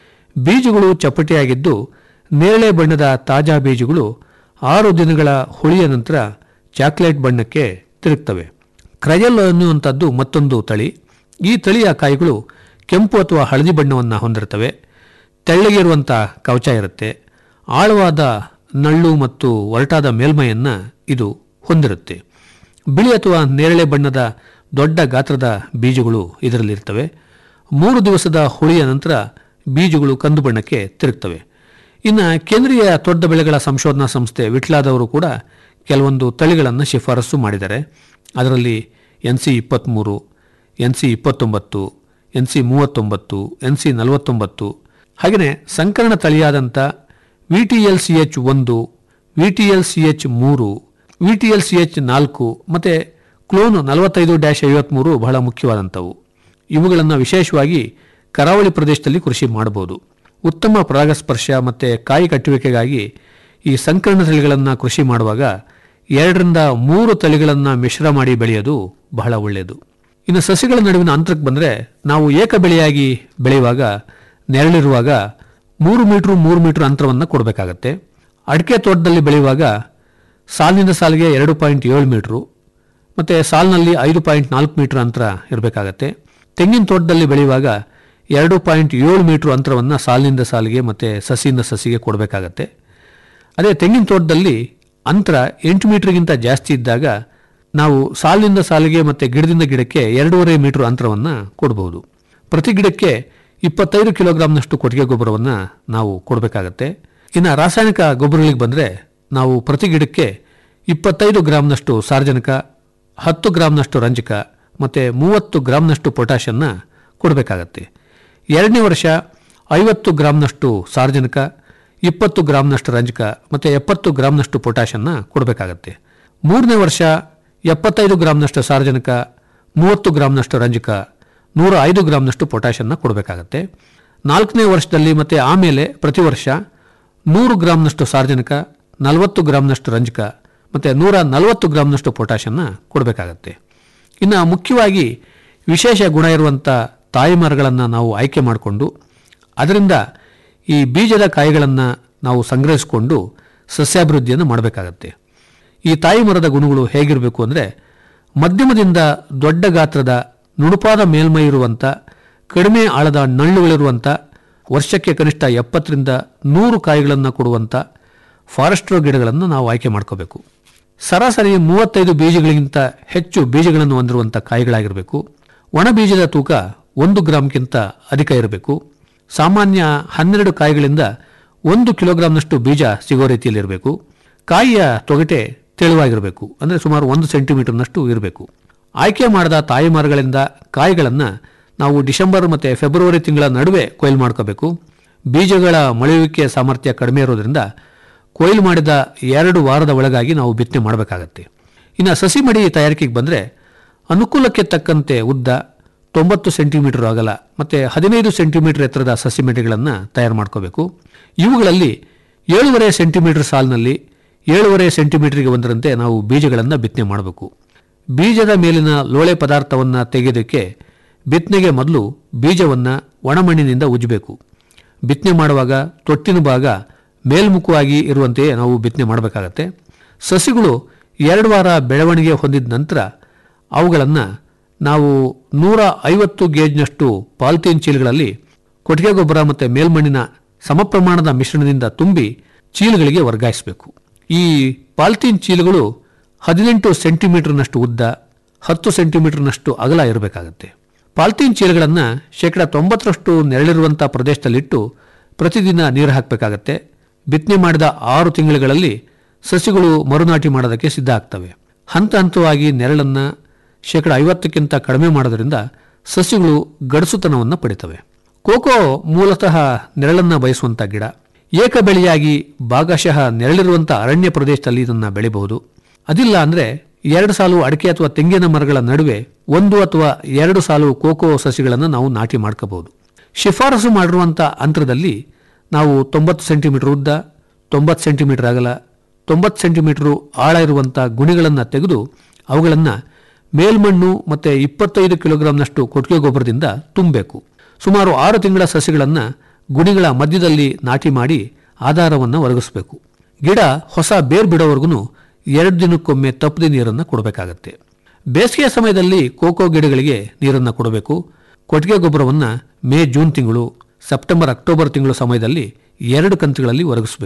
ಬೀಜಗಳು ಚಪ್ಪಟೆಯಾಗಿದ್ದು ನೇರಳೆ ಬಣ್ಣದ ತಾಜಾ ಬೀಜಗಳು ಆರು ದಿನಗಳ ಹುಳಿಯ ನಂತರ ಚಾಕ್ಲೇಟ್ ಬಣ್ಣಕ್ಕೆ ತಿರುಗ್ತವೆ ಕ್ರಯಲ್ ಅನ್ನುವಂಥದ್ದು ಮತ್ತೊಂದು ತಳಿ ಈ ತಳಿಯ ಕಾಯಿಗಳು ಕೆಂಪು ಅಥವಾ ಹಳದಿ ಬಣ್ಣವನ್ನು ಹೊಂದಿರ್ತವೆ ತೆಳ್ಳಗಿರುವಂಥ ಕವಚ ಇರುತ್ತೆ ಆಳವಾದ ನಳ್ಳು ಮತ್ತು ಒರಟಾದ ಮೇಲ್ಮೈಯನ್ನ ಇದು ಹೊಂದಿರುತ್ತೆ ಬಿಳಿ ಅಥವಾ ನೇರಳೆ ಬಣ್ಣದ ದೊಡ್ಡ ಗಾತ್ರದ ಬೀಜಗಳು ಇದರಲ್ಲಿರ್ತವೆ ಮೂರು ದಿವಸದ ಹುಳಿಯ ನಂತರ ಬೀಜಗಳು ಕಂದು ಬಣ್ಣಕ್ಕೆ ತಿರುಗ್ತವೆ ಇನ್ನು ಕೇಂದ್ರೀಯ ದೊಡ್ಡ ಬೆಳೆಗಳ ಸಂಶೋಧನಾ ಸಂಸ್ಥೆ ವಿಟ್ಲಾದವರು ಕೂಡ ಕೆಲವೊಂದು ತಳಿಗಳನ್ನು ಶಿಫಾರಸು ಮಾಡಿದ್ದಾರೆ ಅದರಲ್ಲಿ ಎನ್ ಸಿ ಇಪ್ಪತ್ತ್ಮೂರು ಎನ್ ಸಿ ಇಪ್ಪತ್ತೊಂಬತ್ತು ಎನ್ ಸಿ ಮೂವತ್ತೊಂಬತ್ತು ಎನ್ ಸಿ ನಲವತ್ತೊಂಬತ್ತು ಹಾಗೆಯೇ ಸಂಕರಣ ತಳಿಯಾದಂಥ V T L C H ಒಂದು V T L C H ಮೂರು V T L C H ನಾಲ್ಕು ಮತ್ತು ಕ್ಲೋನ್ ನಲವತ್ತೈದು ಡ್ಯಾಶ್ ಐವತ್ತ್ಮೂರು ಬಹಳ ಮುಖ್ಯವಾದಂಥವು ಇವುಗಳನ್ನು ವಿಶೇಷವಾಗಿ ಕರಾವಳಿ ಪ್ರದೇಶದಲ್ಲಿ ಕೃಷಿ ಮಾಡಬಹುದು ಉತ್ತಮ ಪರಾಗಸ್ಪರ್ಶ ಮತ್ತು ಕಾಯಿ ಕಟ್ಟುವಿಕೆಗಾಗಿ ಈ ಸಂಕರಣ ತಳಿಗಳನ್ನು ಕೃಷಿ ಮಾಡುವಾಗ ಎರಡರಿಂದ ಮೂರು ತಳಿಗಳನ್ನು ಮಿಶ್ರ ಮಾಡಿ ಬೆಳೆಯೋದು ಬಹಳ ಒಳ್ಳೆಯದು ಇನ್ನು ಸಸಿಗಳ ನಡುವಿನ ಅಂತರಕ್ಕೆ ಬಂದರೆ ನಾವು ಏಕ ಬೆಳೆಯಾಗಿ ಬೆಳೆಯುವಾಗ ನೆರಳಿರುವಾಗ ಮೂರು ಮೀಟ್ರು ಮೂರು ಮೀಟರ್ ಅಂತರವನ್ನು ಕೊಡಬೇಕಾಗತ್ತೆ ಅಡಿಕೆ ತೋಟದಲ್ಲಿ ಬೆಳೆಯುವಾಗ ಸಾಲಿನಿಂದ ಸಾಲಿಗೆ ಎರಡು ಪಾಯಿಂಟ್ ಏಳು ಮೀಟ್ರು ಮತ್ತು ಸಾಲಿನಲ್ಲಿ ಐದು ಪಾಯಿಂಟ್ ನಾಲ್ಕು ಮೀಟರ್ ಅಂತರ ಇರಬೇಕಾಗತ್ತೆ ತೆಂಗಿನ ತೋಟದಲ್ಲಿ ಬೆಳೆಯುವಾಗ ಎರಡು ಪಾಯಿಂಟ್ ಏಳು ಮೀಟರ್ ಅಂತರವನ್ನು ಸಾಲಿನಿಂದ ಸಾಲಿಗೆ ಮತ್ತು ಸಸಿಯಿಂದ ಸಸಿಗೆ ಕೊಡಬೇಕಾಗತ್ತೆ ಅದೇ ತೆಂಗಿನ ತೋಟದಲ್ಲಿ ಅಂತರ ಎಂಟು ಮೀಟರ್ಗಿಂತ ಜಾಸ್ತಿ ಇದ್ದಾಗ ನಾವು ಸಾಲಿನಿಂದ ಸಾಲಿಗೆ ಮತ್ತು ಗಿಡದಿಂದ ಗಿಡಕ್ಕೆ ಎರಡೂವರೆ ಮೀಟರ್ ಅಂತರವನ್ನು ಕೊಡಬಹುದು ಪ್ರತಿ ಗಿಡಕ್ಕೆ ಇಪ್ಪತ್ತೈದು ಕಿಲೋಗ್ರಾಂನಷ್ಟು ಕೊಟ್ಟಿಗೆ ಗೊಬ್ಬರವನ್ನು ನಾವು ಕೊಡಬೇಕಾಗತ್ತೆ ಇನ್ನು ರಾಸಾಯನಿಕ ಗೊಬ್ಬರಗಳಿಗೆ ಬಂದರೆ ನಾವು ಪ್ರತಿ ಗಿಡಕ್ಕೆ ಇಪ್ಪತ್ತೈದು ಗ್ರಾಂನಷ್ಟು ಸಾರ್ವಜನಿಕ ಹತ್ತು ಗ್ರಾಂನಷ್ಟು ರಂಜಕ ಮತ್ತು ಮೂವತ್ತು ಗ್ರಾಂನಷ್ಟು ಪೊಟ್ಯಾಷನ್ನ ಕೊಡಬೇಕಾಗತ್ತೆ ಎರಡನೇ ವರ್ಷ ಐವತ್ತು ಗ್ರಾಂನಷ್ಟು ಸಾರ್ವಜನಿಕ ಇಪ್ಪತ್ತು ಗ್ರಾಂನಷ್ಟು ರಂಜಕ ಮತ್ತು ಎಪ್ಪತ್ತು ಗ್ರಾಂನಷ್ಟು ಪೊಟ್ಯಾಷನ್ನ ಕೊಡಬೇಕಾಗತ್ತೆ ಮೂರನೇ ವರ್ಷ ಎಪ್ಪತ್ತೈದು ಗ್ರಾಂನಷ್ಟು ಸಾರ್ವಜನಿಕ ಮೂವತ್ತು ಗ್ರಾಂನಷ್ಟು ರಂಜಕ ನೂರ ಐದು ಗ್ರಾಂನಷ್ಟು ಪೊಟ್ಯಾಷನ್ನ ಕೊಡಬೇಕಾಗತ್ತೆ ನಾಲ್ಕನೇ ವರ್ಷದಲ್ಲಿ ಮತ್ತು ಆಮೇಲೆ ಪ್ರತಿ ವರ್ಷ ನೂರು ಗ್ರಾಂನಷ್ಟು ಸಾರ್ವಜನಿಕ ನಲವತ್ತು ಗ್ರಾಂನಷ್ಟು ರಂಜಕ ಮತ್ತು ನೂರ ನಲವತ್ತು ಗ್ರಾಂನಷ್ಟು ಪೊಟ್ಯಾಷನ್ನ ಕೊಡಬೇಕಾಗತ್ತೆ ಇನ್ನು ಮುಖ್ಯವಾಗಿ ವಿಶೇಷ ಗುಣ ಇರುವಂಥ ತಾಯಿ ಮರಗಳನ್ನು ನಾವು ಆಯ್ಕೆ ಮಾಡಿಕೊಂಡು ಅದರಿಂದ ಈ ಬೀಜದ ಕಾಯಿಗಳನ್ನು ನಾವು ಸಂಗ್ರಹಿಸಿಕೊಂಡು ಸಸ್ಯಾಭಿವೃದ್ಧಿಯನ್ನು ಮಾಡಬೇಕಾಗತ್ತೆ ಈ ತಾಯಿ ಮರದ ಗುಣಗಳು ಹೇಗಿರಬೇಕು ಅಂದರೆ ಮಧ್ಯಮದಿಂದ ದೊಡ್ಡ ಗಾತ್ರದ ನುಣುಪಾದ ಮೇಲ್ಮೈ ಇರುವಂಥ ಕಡಿಮೆ ಆಳದ ನಳ್ಳುಗಳಿರುವಂಥ ವರ್ಷಕ್ಕೆ ಕನಿಷ್ಠ ಎಪ್ಪತ್ತರಿಂದ ನೂರು ಕಾಯಿಗಳನ್ನು ಕೊಡುವಂಥ ಫಾರೆಸ್ಟ್ರೋ ಗಿಡಗಳನ್ನು ನಾವು ಆಯ್ಕೆ ಮಾಡ್ಕೋಬೇಕು ಸರಾಸರಿ ಮೂವತ್ತೈದು ಬೀಜಗಳಿಗಿಂತ ಹೆಚ್ಚು ಬೀಜಗಳನ್ನು ಹೊಂದಿರುವಂಥ ಕಾಯಿಗಳಾಗಿರಬೇಕು ಒಣ ಬೀಜದ ತೂಕ ಒಂದು ಗ್ರಾಮ್ಗಿಂತ ಅಧಿಕ ಇರಬೇಕು ಸಾಮಾನ್ಯ ಹನ್ನೆರಡು ಕಾಯಿಗಳಿಂದ ಒಂದು ಕಿಲೋಗ್ರಾಂನಷ್ಟು ಬೀಜ ಸಿಗೋ ರೀತಿಯಲ್ಲಿರಬೇಕು ಕಾಯಿಯ ತೊಗಟೆ ತೆಳುವಾಗಿರಬೇಕು ಅಂದರೆ ಸುಮಾರು ಒಂದು ಸೆಂಟಿಮೀಟರ್ನಷ್ಟು ಇರಬೇಕು ಆಯ್ಕೆ ಮಾಡಿದ ತಾಯಿ ಮರಗಳಿಂದ ಕಾಯಿಗಳನ್ನು ನಾವು ಡಿಸೆಂಬರ್ ಮತ್ತು ಫೆಬ್ರವರಿ ತಿಂಗಳ ನಡುವೆ ಕೊಯ್ಲು ಮಾಡ್ಕೋಬೇಕು ಬೀಜಗಳ ಮೊಳೆಯುವಿಕೆ ಸಾಮರ್ಥ್ಯ ಕಡಿಮೆ ಇರೋದ್ರಿಂದ ಕೊಯ್ಲು ಮಾಡಿದ ಎರಡು ವಾರದ ಒಳಗಾಗಿ ನಾವು ಬಿತ್ತನೆ ಮಾಡಬೇಕಾಗತ್ತೆ ಇನ್ನು ಸಸಿ ಮಡಿ ತಯಾರಿಕೆಗೆ ಬಂದರೆ ಅನುಕೂಲಕ್ಕೆ ತಕ್ಕಂತೆ ಉದ್ದ ತೊಂಬತ್ತು ಸೆಂಟಿಮೀಟರ್ ಅಗಲ ಮತ್ತು ಹದಿನೈದು ಸೆಂಟಿಮೀಟರ್ ಎತ್ತರದ ಸಸಿ ಮಡಿಗಳನ್ನು ತಯಾರು ಮಾಡ್ಕೋಬೇಕು ಇವುಗಳಲ್ಲಿ ಏಳುವರೆ ಸೆಂಟಿಮೀಟರ್ ಸಾಲಿನಲ್ಲಿ ಏಳುವರೆ ಸೆಂಟಿಮೀಟರ್ಗೆ ಒಂದರಂತೆ ನಾವು ಬೀಜಗಳನ್ನು ಬಿತ್ತನೆ ಮಾಡಬೇಕು ಬೀಜದ ಮೇಲಿನ ಲೋಳೆ ಪದಾರ್ಥವನ್ನು ತೆಗೆಯೋದಕ್ಕೆ ಬಿತ್ತನೆಗೆ ಮೊದಲು ಬೀಜವನ್ನು ಒಣಮಣ್ಣಿನಿಂದ ಉಜ್ಜಬೇಕು ಬಿತ್ತನೆ ಮಾಡುವಾಗ ತೊಟ್ಟಿನ ಭಾಗ ಮೇಲ್ಮುಖವಾಗಿ ಇರುವಂತೆಯೇ ನಾವು ಬಿತ್ತನೆ ಮಾಡಬೇಕಾಗತ್ತೆ ಸಸಿಗಳು ಎರಡು ವಾರ ಬೆಳವಣಿಗೆ ಹೊಂದಿದ ನಂತರ ಅವುಗಳನ್ನು ನಾವು ನೂರ ಐವತ್ತು ಗೇಜ್ನಷ್ಟು ಪಾಲಿಥೀನ್ ಚೀಲಗಳಲ್ಲಿ ಕೊಟ್ಟಿಗೆ ಗೊಬ್ಬರ ಮತ್ತು ಮೇಲ್ಮಣ್ಣಿನ ಸಮ ಪ್ರಮಾಣದ ಮಿಶ್ರಣದಿಂದ ತುಂಬಿ ಚೀಲಗಳಿಗೆ ವರ್ಗಾಯಿಸಬೇಕು ಈ ಪಾಲಿಥೀನ್ ಚೀಲಗಳು ಹದಿನೆಂಟು ಸೆಂಟಿಮೀಟರ್ನಷ್ಟು ಉದ್ದ ಹತ್ತು ಸೆಂಟಿಮೀಟರ್ನಷ್ಟು ಅಗಲ ಇರಬೇಕಾಗತ್ತೆ ಪಾಲಿಥೀನ್ ಚೀಲಗಳನ್ನು ಶೇಕಡ ತೊಂಬತ್ತರಷ್ಟು ನೆರಳಿರುವಂಥ ಪ್ರದೇಶದಲ್ಲಿಟ್ಟು ಪ್ರತಿದಿನ ನೀರು ಹಾಕಬೇಕಾಗತ್ತೆ ಬಿತ್ತನೆ ಮಾಡಿದ ಆರು ತಿಂಗಳುಗಳಲ್ಲಿ ಸಸಿಗಳು ಮರುನಾಟಿ ಮಾಡೋದಕ್ಕೆ ಸಿದ್ಧ ಆಗ್ತವೆ ಹಂತ ಹಂತವಾಗಿ ನೆರಳನ್ನು ಶೇಕಡ ಐವತ್ತಕ್ಕಿಂತ ಕಡಿಮೆ ಮಾಡೋದ್ರಿಂದ ಸಸಿಗಳು ಗಡಸುತನವನ್ನು ಪಡಿತವೆ ಕೋಕೋ ಮೂಲತಃ ನೆರಳನ್ನು ಬಯಸುವಂಥ ಗಿಡ ಏಕ ಬೆಳೆಯಾಗಿ ಭಾಗಶಃ ನೆರಳಿರುವಂಥ ಅರಣ್ಯ ಪ್ರದೇಶದಲ್ಲಿ ಇದನ್ನು ಬೆಳೆಯಬಹುದು ಅದಿಲ್ಲ ಅಂದರೆ ಎರಡು ಸಾಲು ಅಡಿಕೆ ಅಥವಾ ತೆಂಗಿನ ಮರಗಳ ನಡುವೆ ಒಂದು ಅಥವಾ ಎರಡು ಸಾಲು ಕೋಕೋ ಸಸಿಗಳನ್ನು ನಾವು ನಾಟಿ ಮಾಡ್ಕೋಬಹುದು ಶಿಫಾರಸು ಮಾಡಿರುವಂಥ ಅಂತರದಲ್ಲಿ ನಾವು ತೊಂಬತ್ತು ಸೆಂಟಿಮೀಟರ್ ಉದ್ದ ತೊಂಬತ್ತು ಸೆಂಟಿಮೀಟರ್ ಅಗಲ ತೊಂಬತ್ತು ಸೆಂಟಿಮೀಟರ್ ಆಳ ಇರುವಂಥ ಗುಣಿಗಳನ್ನು ತೆಗೆದು ಅವುಗಳನ್ನು ಮೇಲ್ಮಣ್ಣು ಮತ್ತು ಇಪ್ಪತ್ತೈದು ಕಿಲೋಗ್ರಾಂನಷ್ಟು ಕೊಟ್ಟಿಗೆ ಗೊಬ್ಬರದಿಂದ ತುಂಬಬೇಕು ಸುಮಾರು ಆರು ತಿಂಗಳ ಸಸಿಗಳನ್ನು ಗುಣಿಗಳ ಮಧ್ಯದಲ್ಲಿ ನಾಟಿ ಮಾಡಿ ಆಧಾರವನ್ನು ಒದಗಿಸಬೇಕು ಗಿಡ ಹೊಸ ಬೇರ್ ಬಿಡೋವರೆಗೂ ಎರಡು ದಿನಕ್ಕೊಮ್ಮೆ ತಪ್ಪದೆ ನೀರನ್ನು ಕೊಡಬೇಕಾಗತ್ತೆ ಬೇಸಿಗೆಯ ಸಮಯದಲ್ಲಿ ಕೋಕೋ ಗಿಡಗಳಿಗೆ ನೀರನ್ನು ಕೊಡಬೇಕು ಕೊಟ್ಟಿಗೆ ಗೊಬ್ಬರವನ್ನು ಮೇ ಜೂನ್ ತಿಂಗಳು ಸೆಪ್ಟೆಂಬರ್ ಅಕ್ಟೋಬರ್ ತಿಂಗಳು ಸಮಯದಲ್ಲಿ ಎರಡು ಕಂತುಗಳಲ್ಲಿ ಒದಗಿಸಬೇಕು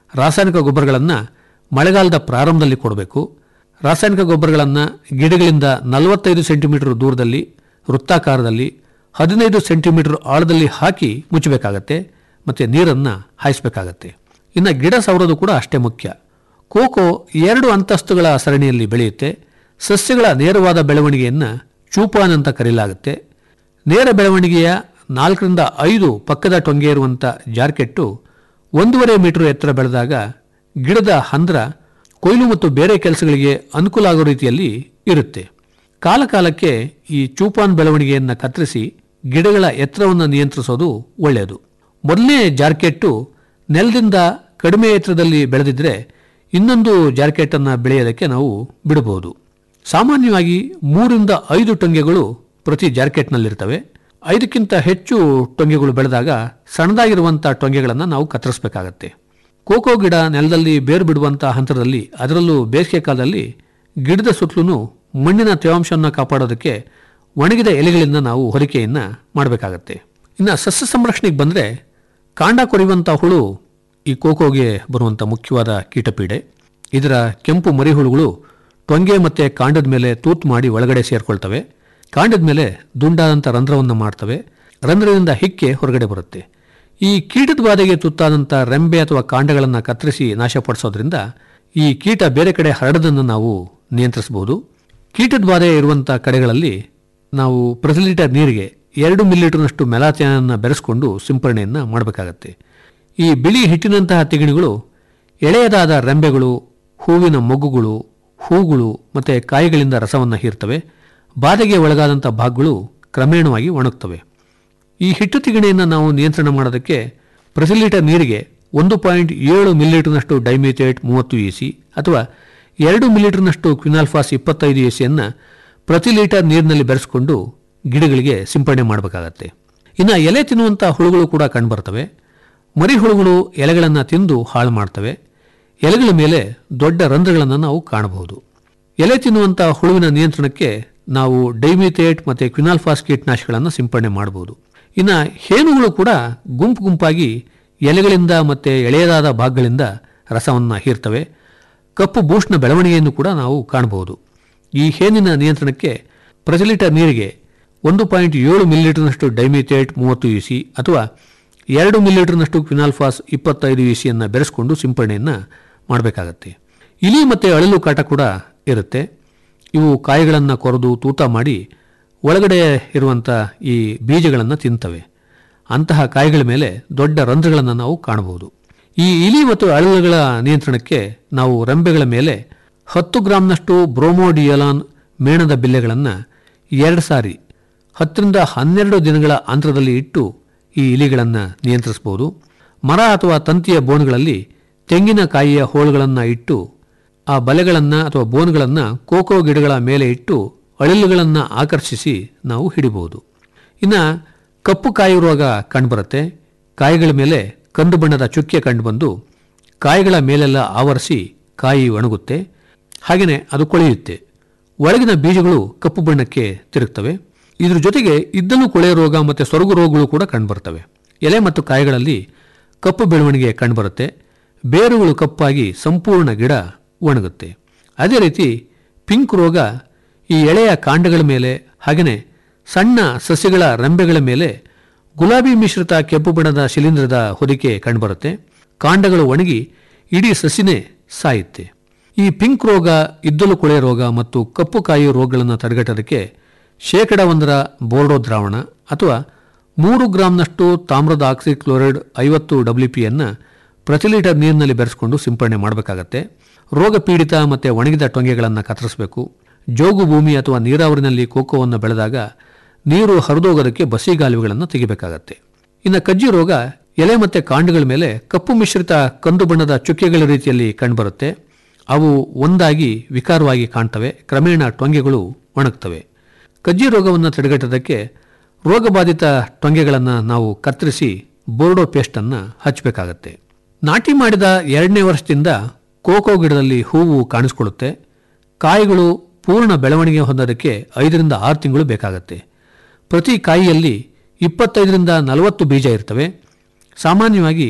ರಾಸಾಯನಿಕ ಗೊಬ್ಬರಗಳನ್ನು ಮಳೆಗಾಲದ ಪ್ರಾರಂಭದಲ್ಲಿ ಕೊಡಬೇಕು ರಾಸಾಯನಿಕ ಗೊಬ್ಬರಗಳನ್ನು ಗಿಡಗಳಿಂದ ನಲವತ್ತೈದು ಸೆಂಟಿಮೀಟರ್ ದೂರದಲ್ಲಿ ವೃತ್ತಾಕಾರದಲ್ಲಿ ಹದಿನೈದು ಸೆಂಟಿಮೀಟರ್ ಆಳದಲ್ಲಿ ಹಾಕಿ ಮುಚ್ಚಬೇಕಾಗತ್ತೆ ಮತ್ತು ನೀರನ್ನು ಹಾಯಿಸಬೇಕಾಗತ್ತೆ ಇನ್ನು ಗಿಡ ಸವರೋದು ಕೂಡ ಅಷ್ಟೇ ಮುಖ್ಯ ಕೋಕೋ ಎರಡು ಅಂತಸ್ತುಗಳ ಸರಣಿಯಲ್ಲಿ ಬೆಳೆಯುತ್ತೆ ಸಸ್ಯಗಳ ನೇರವಾದ ಬೆಳವಣಿಗೆಯನ್ನು ಚೂಪಾನ್ ಅಂತ ಕರೆಯಲಾಗುತ್ತೆ ನೇರ ಬೆಳವಣಿಗೆಯ ನಾಲ್ಕರಿಂದ ಐದು ಪಕ್ಕದ ಟೊಂಗೆ ಇರುವಂಥ ಜಾರ್ಕೆಟ್ಟು ಒಂದೂವರೆ ಮೀಟರ್ ಎತ್ತರ ಬೆಳೆದಾಗ ಗಿಡದ ಹಂದ್ರ ಕೊಯ್ಲು ಮತ್ತು ಬೇರೆ ಕೆಲಸಗಳಿಗೆ ಅನುಕೂಲ ಆಗೋ ರೀತಿಯಲ್ಲಿ ಇರುತ್ತೆ ಕಾಲಕಾಲಕ್ಕೆ ಈ ಚೂಪಾನ್ ಬೆಳವಣಿಗೆಯನ್ನು ಕತ್ತರಿಸಿ ಗಿಡಗಳ ಎತ್ತರವನ್ನು ನಿಯಂತ್ರಿಸೋದು ಒಳ್ಳೆಯದು ಮೊದಲನೇ ಜಾರ್ಕೆಟ್ಟು ನೆಲದಿಂದ ಕಡಿಮೆ ಎತ್ತರದಲ್ಲಿ ಬೆಳೆದಿದ್ರೆ ಇನ್ನೊಂದು ಜಾರ್ಕೆಟನ್ನು ಬೆಳೆಯೋದಕ್ಕೆ ನಾವು ಬಿಡಬಹುದು ಸಾಮಾನ್ಯವಾಗಿ ಮೂರಿಂದ ಐದು ಟೊಂಗೆಗಳು ಪ್ರತಿ ಜಾರ್ಕೆಟ್ನಲ್ಲಿರ್ತವೆ ಐದಕ್ಕಿಂತ ಹೆಚ್ಚು ಟೊಂಗೆಗಳು ಬೆಳೆದಾಗ ಸಣ್ಣದಾಗಿರುವಂಥ ಟೊಂಗೆಗಳನ್ನು ನಾವು ಕತ್ತರಿಸಬೇಕಾಗತ್ತೆ ಕೋಕೋ ಗಿಡ ನೆಲದಲ್ಲಿ ಬೇರು ಬಿಡುವಂಥ ಹಂತದಲ್ಲಿ ಅದರಲ್ಲೂ ಬೇಸಿಗೆ ಕಾಲದಲ್ಲಿ ಗಿಡದ ಸುತ್ತಲೂ ಮಣ್ಣಿನ ತೇವಾಂಶವನ್ನು ಕಾಪಾಡೋದಕ್ಕೆ ಒಣಗಿದ ಎಲೆಗಳಿಂದ ನಾವು ಹೊರಿಕೆಯನ್ನು ಮಾಡಬೇಕಾಗತ್ತೆ ಇನ್ನು ಸಸ್ಯ ಸಂರಕ್ಷಣೆಗೆ ಬಂದರೆ ಕಾಂಡ ಕೊರೆಯುವಂಥ ಹುಳು ಈ ಕೋಕೋಗೆ ಬರುವಂಥ ಮುಖ್ಯವಾದ ಕೀಟಪೀಡೆ ಇದರ ಕೆಂಪು ಮರಿಹುಳುಗಳು ಟೊಂಗೆ ಮತ್ತು ಕಾಂಡದ ಮೇಲೆ ತೂತು ಮಾಡಿ ಒಳಗಡೆ ಸೇರ್ಕೊಳ್ತವೆ ಕಾಂಡದ ಮೇಲೆ ದುಂಡಾದಂಥ ರಂಧ್ರವನ್ನು ಮಾಡ್ತವೆ ರಂಧ್ರದಿಂದ ಹಿಕ್ಕೆ ಹೊರಗಡೆ ಬರುತ್ತೆ ಈ ಕೀಟದ ಬಾಧೆಗೆ ತುತ್ತಾದಂಥ ರೆಂಬೆ ಅಥವಾ ಕಾಂಡಗಳನ್ನು ಕತ್ತರಿಸಿ ನಾಶಪಡಿಸೋದ್ರಿಂದ ಈ ಕೀಟ ಬೇರೆ ಕಡೆ ಹರಡದನ್ನು ನಾವು ನಿಯಂತ್ರಿಸಬಹುದು ಕೀಟದ ಬಾಧೆ ಇರುವಂಥ ಕಡೆಗಳಲ್ಲಿ ನಾವು ಪ್ರತಿ ಲೀಟರ್ ನೀರಿಗೆ ಎರಡು ಮಿಲಿಲೀಟರ್ನಷ್ಟು ಮೆಲಾಥಿಯನನ್ನು ಬೆರೆಸ್ಕೊಂಡು ಸಿಂಪರಣೆಯನ್ನು ಮಾಡಬೇಕಾಗತ್ತೆ ಈ ಬಿಳಿ ಹಿಟ್ಟಿನಂತಹ ತಿಗಣಿಗಳು ಎಳೆಯದಾದ ರೆಂಬೆಗಳು ಹೂವಿನ ಮೊಗ್ಗುಗಳು ಹೂಗಳು ಮತ್ತು ಕಾಯಿಗಳಿಂದ ರಸವನ್ನು ಹೀರ್ತವೆ ಬಾಧೆಗೆ ಒಳಗಾದಂಥ ಭಾಗಗಳು ಕ್ರಮೇಣವಾಗಿ ಒಣಗ್ತವೆ ಈ ಹಿಟ್ಟು ತಿಗಣೆಯನ್ನು ನಾವು ನಿಯಂತ್ರಣ ಮಾಡೋದಕ್ಕೆ ಪ್ರತಿ ಲೀಟರ್ ನೀರಿಗೆ ಒಂದು ಪಾಯಿಂಟ್ ಏಳು ಮಿಲಿಲೀಟರ್ನಷ್ಟು ಡೈಮಿಥೇಟ್ ಮೂವತ್ತು ಇ ಸಿ ಅಥವಾ ಎರಡು ಮಿಲಿಲೀಟರ್ನಷ್ಟು ಕ್ವಿನಾಲ್ಫಾಸ್ ಇಪ್ಪತ್ತೈದು ಇ ಸಿಯನ್ನು ಪ್ರತಿ ಲೀಟರ್ ನೀರಿನಲ್ಲಿ ಬೆರೆಸ್ಕೊಂಡು ಗಿಡಗಳಿಗೆ ಸಿಂಪಡಣೆ ಮಾಡಬೇಕಾಗತ್ತೆ ಇನ್ನು ಎಲೆ ತಿನ್ನುವಂಥ ಹುಳುಗಳು ಕೂಡ ಕಂಡುಬರ್ತವೆ ಮರಿ ಹುಳುಗಳು ಎಲೆಗಳನ್ನು ತಿಂದು ಹಾಳು ಮಾಡ್ತವೆ ಎಲೆಗಳ ಮೇಲೆ ದೊಡ್ಡ ರಂಧ್ರಗಳನ್ನು ನಾವು ಕಾಣಬಹುದು ಎಲೆ ತಿನ್ನುವಂಥ ಹುಳುವಿನ ನಿಯಂತ್ರಣಕ್ಕೆ ನಾವು ಡೈಮಿಥೇಟ್ ಮತ್ತು ಕ್ವಿನಾಲ್ಫಾಸ್ ಕೀಟನಾಶಕಗಳನ್ನು ಸಿಂಪಡಣೆ ಮಾಡಬಹುದು ಇನ್ನು ಹೇನುಗಳು ಕೂಡ ಗುಂಪು ಗುಂಪಾಗಿ ಎಲೆಗಳಿಂದ ಮತ್ತು ಎಳೆಯದಾದ ಭಾಗಗಳಿಂದ ರಸವನ್ನು ಹೀರ್ತವೆ ಕಪ್ಪು ಬೂಸ್ಟ್ನ ಬೆಳವಣಿಗೆಯನ್ನು ಕೂಡ ನಾವು ಕಾಣಬಹುದು ಈ ಹೇನಿನ ನಿಯಂತ್ರಣಕ್ಕೆ ಪ್ರತಿ ಲೀಟರ್ ನೀರಿಗೆ ಒಂದು ಪಾಯಿಂಟ್ ಏಳು ಮಿಲಿಲೀಟರ್ನಷ್ಟು ಡೈಮಿಥೇಟ್ ಮೂವತ್ತು ಇ ಸಿ ಅಥವಾ ಎರಡು ಮಿಲಿಲೀಟರ್ನಷ್ಟು ಕ್ವಿನಾಲ್ಫಾಸ್ ಇಪ್ಪತ್ತೈದು ಇ ಸಿಯನ್ನು ಬೆರೆಸ್ಕೊಂಡು ಸಿಂಪಡಣೆಯನ್ನು ಮಾಡಬೇಕಾಗತ್ತೆ ಇಲಿ ಮತ್ತು ಅಳಲು ಕಾಟ ಕೂಡ ಇರುತ್ತೆ ಇವು ಕಾಯಿಗಳನ್ನು ಕೊರೆದು ತೂತ ಮಾಡಿ ಒಳಗಡೆ ಇರುವಂಥ ಈ ಬೀಜಗಳನ್ನು ತಿಂತವೆ ಅಂತಹ ಕಾಯಿಗಳ ಮೇಲೆ ದೊಡ್ಡ ರಂಧ್ರಗಳನ್ನು ನಾವು ಕಾಣಬಹುದು ಈ ಇಲಿ ಮತ್ತು ಅಳಲುಗಳ ನಿಯಂತ್ರಣಕ್ಕೆ ನಾವು ರೆಂಬೆಗಳ ಮೇಲೆ ಹತ್ತು ಗ್ರಾಂನಷ್ಟು ಬ್ರೋಮೋಡಿಯಲಾನ್ ಮೇಣದ ಬಿಲ್ಲೆಗಳನ್ನು ಎರಡು ಸಾರಿ ಹತ್ತರಿಂದ ಹನ್ನೆರಡು ದಿನಗಳ ಅಂತರದಲ್ಲಿ ಇಟ್ಟು ಈ ಇಲಿಗಳನ್ನು ನಿಯಂತ್ರಿಸಬಹುದು ಮರ ಅಥವಾ ತಂತಿಯ ಬೋನ್ಗಳಲ್ಲಿ ತೆಂಗಿನಕಾಯಿಯ ಹೋಳುಗಳನ್ನು ಇಟ್ಟು ಆ ಬಲೆಗಳನ್ನು ಅಥವಾ ಬೋನ್ಗಳನ್ನು ಕೋಕೋ ಗಿಡಗಳ ಮೇಲೆ ಇಟ್ಟು ಅಳಿಲುಗಳನ್ನು ಆಕರ್ಷಿಸಿ ನಾವು ಹಿಡಿಬಹುದು ಇನ್ನು ಕಪ್ಪು ಕಾಯಿ ರೋಗ ಕಂಡುಬರುತ್ತೆ ಕಾಯಿಗಳ ಮೇಲೆ ಕಂದು ಬಣ್ಣದ ಚುಕ್ಕೆ ಕಂಡುಬಂದು ಕಾಯಿಗಳ ಮೇಲೆಲ್ಲ ಆವರಿಸಿ ಕಾಯಿ ಒಣಗುತ್ತೆ ಹಾಗೆಯೇ ಅದು ಕೊಳೆಯುತ್ತೆ ಒಳಗಿನ ಬೀಜಗಳು ಕಪ್ಪು ಬಣ್ಣಕ್ಕೆ ತಿರುಗ್ತವೆ ಇದ್ರ ಜೊತೆಗೆ ಇದ್ದಲು ಕೊಳೆ ರೋಗ ಮತ್ತು ಸೊರಗು ರೋಗಗಳು ಕೂಡ ಕಂಡುಬರ್ತವೆ ಎಲೆ ಮತ್ತು ಕಾಯಿಗಳಲ್ಲಿ ಕಪ್ಪು ಬೆಳವಣಿಗೆ ಕಂಡುಬರುತ್ತೆ ಬೇರುಗಳು ಕಪ್ಪಾಗಿ ಸಂಪೂರ್ಣ ಗಿಡ ಒಣಗುತ್ತೆ ಅದೇ ರೀತಿ ಪಿಂಕ್ ರೋಗ ಈ ಎಳೆಯ ಕಾಂಡಗಳ ಮೇಲೆ ಹಾಗೆಯೇ ಸಣ್ಣ ಸಸ್ಯಗಳ ರೆಂಬೆಗಳ ಮೇಲೆ ಗುಲಾಬಿ ಮಿಶ್ರಿತ ಕೆಂಪು ಬಣ್ಣದ ಶಿಲೀಂಧ್ರದ ಹೊದಿಕೆ ಕಂಡುಬರುತ್ತೆ ಕಾಂಡಗಳು ಒಣಗಿ ಇಡೀ ಸಸಿನೇ ಸಾಯುತ್ತೆ ಈ ಪಿಂಕ್ ರೋಗ ಇದ್ದಲು ಕೊಳೆ ರೋಗ ಮತ್ತು ಕಪ್ಪು ಕಾಯಿ ರೋಗಗಳನ್ನು ತಡೆಗಟ್ಟೋದಕ್ಕೆ ಶೇಕಡ ಒಂದರ ಬೋರ್ಡೋ ದ್ರಾವಣ ಅಥವಾ ಮೂರು ಗ್ರಾಂನಷ್ಟು ತಾಮ್ರದ ಆಕ್ಸಿಕ್ಲೋರೈಡ್ ಐವತ್ತು ಡಬ್ಲ್ಯೂ ಪಿಯನ್ನು ಪ್ರತಿ ಲೀಟರ್ ನೀರಿನಲ್ಲಿ ಬೆರೆಸ್ಕೊಂಡು ಸಿಂಪಡಣೆ ಮಾಡಬೇಕಾಗತ್ತೆ ರೋಗ ಪೀಡಿತ ಮತ್ತು ಒಣಗಿದ ಟೊಂಗೆಗಳನ್ನು ಕತ್ತರಿಸಬೇಕು ಜೋಗು ಭೂಮಿ ಅಥವಾ ನೀರಾವರಿನಲ್ಲಿ ಕೋಕೋವನ್ನು ಬೆಳೆದಾಗ ನೀರು ಹರಿದೋಗೋದಕ್ಕೆ ಬಸಿಗಾಲುವೆಗಳನ್ನು ತೆಗಿಬೇಕಾಗತ್ತೆ ಇನ್ನು ಕಜ್ಜಿ ರೋಗ ಎಲೆ ಮತ್ತು ಕಾಂಡಗಳ ಮೇಲೆ ಕಪ್ಪು ಮಿಶ್ರಿತ ಕಂದು ಬಣ್ಣದ ಚುಕ್ಕೆಗಳ ರೀತಿಯಲ್ಲಿ ಕಂಡುಬರುತ್ತೆ ಅವು ಒಂದಾಗಿ ವಿಕಾರವಾಗಿ ಕಾಣ್ತವೆ ಕ್ರಮೇಣ ಟೊಂಗೆಗಳು ಒಣಗ್ತವೆ ಕಜ್ಜಿ ರೋಗವನ್ನು ತಡೆಗಟ್ಟೋದಕ್ಕೆ ರೋಗಬಾಧಿತ ಟೊಂಗೆಗಳನ್ನು ನಾವು ಕತ್ತರಿಸಿ ಬೋರ್ಡೋ ಪೇಸ್ಟನ್ನು ಹಚ್ಚಬೇಕಾಗತ್ತೆ ನಾಟಿ ಮಾಡಿದ ಎರಡನೇ ವರ್ಷದಿಂದ ಕೋಕೋ ಗಿಡದಲ್ಲಿ ಹೂವು ಕಾಣಿಸ್ಕೊಳ್ಳುತ್ತೆ ಕಾಯಿಗಳು ಪೂರ್ಣ ಬೆಳವಣಿಗೆ ಹೊಂದೋದಕ್ಕೆ ಐದರಿಂದ ಆರು ತಿಂಗಳು ಬೇಕಾಗತ್ತೆ ಪ್ರತಿ ಕಾಯಿಯಲ್ಲಿ ಇಪ್ಪತ್ತೈದರಿಂದ ನಲವತ್ತು ಬೀಜ ಇರ್ತವೆ ಸಾಮಾನ್ಯವಾಗಿ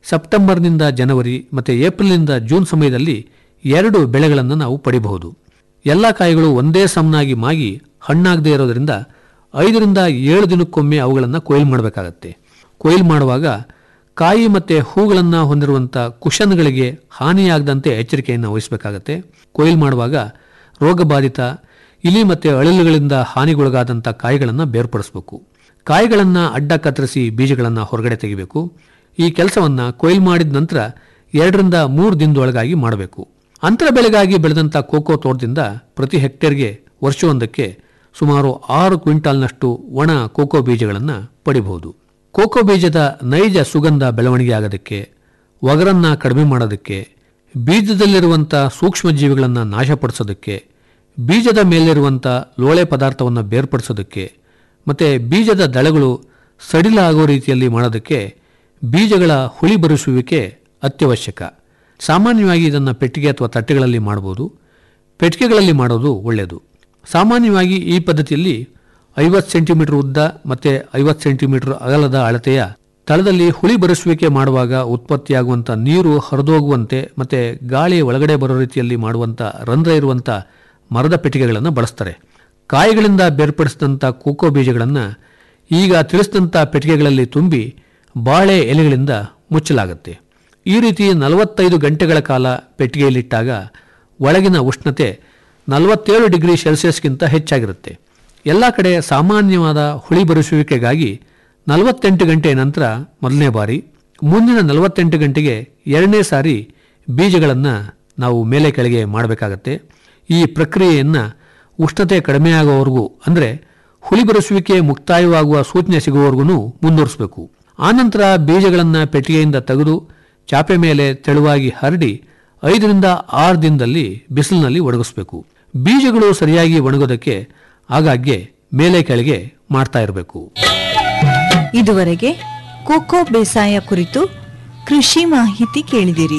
ಸೆಪ್ಟೆಂಬರ್ನಿಂದ ಜನವರಿ ಮತ್ತು ಏಪ್ರಿಲ್ನಿಂದ ಜೂನ್ ಸಮಯದಲ್ಲಿ ಎರಡು ಬೆಳೆಗಳನ್ನು ನಾವು ಪಡಿಬಹುದು ಎಲ್ಲ ಕಾಯಿಗಳು ಒಂದೇ ಸಮನಾಗಿ ಮಾಗಿ ಹಣ್ಣಾಗದೇ ಇರೋದರಿಂದ ಐದರಿಂದ ಏಳು ದಿನಕ್ಕೊಮ್ಮೆ ಅವುಗಳನ್ನು ಕೊಯ್ಲು ಮಾಡಬೇಕಾಗತ್ತೆ ಕೊಯ್ಲು ಮಾಡುವಾಗ ಕಾಯಿ ಮತ್ತು ಹೂಗಳನ್ನು ಹೊಂದಿರುವಂಥ ಕುಶನ್ಗಳಿಗೆ ಹಾನಿಯಾಗದಂತೆ ಎಚ್ಚರಿಕೆಯನ್ನು ವಹಿಸಬೇಕಾಗತ್ತೆ ಕೊಯ್ಲು ಮಾಡುವಾಗ ರೋಗಬಾಧಿತ ಇಲಿ ಮತ್ತು ಅಳಿಲುಗಳಿಂದ ಹಾನಿಗೊಳಗಾದಂಥ ಕಾಯಿಗಳನ್ನು ಬೇರ್ಪಡಿಸಬೇಕು ಕಾಯಿಗಳನ್ನು ಅಡ್ಡ ಕತ್ತರಿಸಿ ಬೀಜಗಳನ್ನು ಹೊರಗಡೆ ತೆಗಿಬೇಕು ಈ ಕೆಲಸವನ್ನು ಕೊಯ್ಲು ಮಾಡಿದ ನಂತರ ಎರಡರಿಂದ ಮೂರು ದಿನದೊಳಗಾಗಿ ಮಾಡಬೇಕು ಅಂತರ ಬೆಳೆಗಾಗಿ ಬೆಳೆದಂಥ ಕೋಕೋ ತೋಟದಿಂದ ಪ್ರತಿ ಹೆಕ್ಟೇರ್ಗೆ ವರ್ಷವೊಂದಕ್ಕೆ ಸುಮಾರು ಆರು ಕ್ವಿಂಟಾಲ್ನಷ್ಟು ಒಣ ಕೋಕೋ ಬೀಜಗಳನ್ನು ಪಡಿಬಹುದು ಕೋಕೋ ಬೀಜದ ನೈಜ ಸುಗಂಧ ಬೆಳವಣಿಗೆ ಆಗೋದಕ್ಕೆ ಒಗರನ್ನ ಕಡಿಮೆ ಮಾಡೋದಕ್ಕೆ ಬೀಜದಲ್ಲಿರುವಂಥ ಸೂಕ್ಷ್ಮ ಜೀವಿಗಳನ್ನು ನಾಶಪಡಿಸೋದಕ್ಕೆ ಬೀಜದ ಮೇಲಿರುವಂಥ ಲೋಳೆ ಪದಾರ್ಥವನ್ನು ಬೇರ್ಪಡಿಸೋದಕ್ಕೆ ಮತ್ತು ಬೀಜದ ದಳಗಳು ಸಡಿಲ ಆಗೋ ರೀತಿಯಲ್ಲಿ ಮಾಡೋದಕ್ಕೆ ಬೀಜಗಳ ಹುಳಿ ಬರಿಸುವಿಕೆ ಅತ್ಯವಶ್ಯಕ ಸಾಮಾನ್ಯವಾಗಿ ಇದನ್ನು ಪೆಟ್ಟಿಗೆ ಅಥವಾ ತಟ್ಟೆಗಳಲ್ಲಿ ಮಾಡಬಹುದು ಪೆಟ್ಟಿಗೆಗಳಲ್ಲಿ ಮಾಡೋದು ಒಳ್ಳೆಯದು ಸಾಮಾನ್ಯವಾಗಿ ಈ ಪದ್ಧತಿಯಲ್ಲಿ ಐವತ್ತು ಸೆಂಟಿಮೀಟರ್ ಉದ್ದ ಮತ್ತು ಐವತ್ತು ಸೆಂಟಿಮೀಟರ್ ಅಗಲದ ಅಳತೆಯ ತಳದಲ್ಲಿ ಹುಳಿ ಬರಿಸುವಿಕೆ ಮಾಡುವಾಗ ಉತ್ಪತ್ತಿಯಾಗುವಂಥ ನೀರು ಹರಿದೋಗುವಂತೆ ಮತ್ತು ಗಾಳಿ ಒಳಗಡೆ ಬರೋ ರೀತಿಯಲ್ಲಿ ಮಾಡುವಂಥ ರಂಧ್ರ ಇರುವಂಥ ಮರದ ಪೆಟ್ಟಿಗೆಗಳನ್ನು ಬಳಸ್ತಾರೆ ಕಾಯಿಗಳಿಂದ ಬೇರ್ಪಡಿಸಿದಂಥ ಕೋಕೋ ಬೀಜಗಳನ್ನು ಈಗ ತಿಳಿಸಿದಂಥ ಪೆಟ್ಟಿಗೆಗಳಲ್ಲಿ ತುಂಬಿ ಬಾಳೆ ಎಲೆಗಳಿಂದ ಮುಚ್ಚಲಾಗುತ್ತೆ ಈ ರೀತಿ ನಲವತ್ತೈದು ಗಂಟೆಗಳ ಕಾಲ ಪೆಟ್ಟಿಗೆಯಲ್ಲಿಟ್ಟಾಗ ಒಳಗಿನ ಉಷ್ಣತೆ ನಲವತ್ತೇಳು ಡಿಗ್ರಿ ಸೆಲ್ಸಿಯಸ್ಗಿಂತ ಹೆಚ್ಚಾಗಿರುತ್ತೆ ಎಲ್ಲ ಕಡೆ ಸಾಮಾನ್ಯವಾದ ಹುಳಿ ಬರಿಸುವಿಕೆಗಾಗಿ ನಲವತ್ತೆಂಟು ಗಂಟೆ ನಂತರ ಮೊದಲನೇ ಬಾರಿ ಮುಂದಿನ ನಲವತ್ತೆಂಟು ಗಂಟೆಗೆ ಎರಡನೇ ಸಾರಿ ಬೀಜಗಳನ್ನು ನಾವು ಮೇಲೆ ಕೆಳಗೆ ಮಾಡಬೇಕಾಗತ್ತೆ ಈ ಪ್ರಕ್ರಿಯೆಯನ್ನು ಉಷ್ಣತೆ ಕಡಿಮೆಯಾಗುವವರೆಗೂ ಅಂದರೆ ಹುಳಿ ಬರಿಸುವಿಕೆ ಮುಕ್ತಾಯವಾಗುವ ಸೂಚನೆ ಸಿಗುವವರೆಗೂ ಮುಂದುವರಿಸಬೇಕು ಆನಂತರ ಬೀಜಗಳನ್ನು ಪೆಟ್ಟಿಗೆಯಿಂದ ತೆಗೆದು ಚಾಪೆ ಮೇಲೆ ತೆಳುವಾಗಿ ಹರಡಿ ಐದರಿಂದ ಆರು ದಿನದಲ್ಲಿ ಬಿಸಿಲಿನಲ್ಲಿ ಒಣಗಿಸಬೇಕು ಬೀಜಗಳು ಸರಿಯಾಗಿ ಒಣಗೋದಕ್ಕೆ ಆಗಾಗ್ಗೆ ಮೇಲೆ ಕೆಳಗೆ ಮಾಡ್ತಾ ಇರಬೇಕು ಇದುವರೆಗೆ ಕೋಕೋ ಬೇಸಾಯ ಕುರಿತು ಕೃಷಿ ಮಾಹಿತಿ ಕೇಳಿದಿರಿ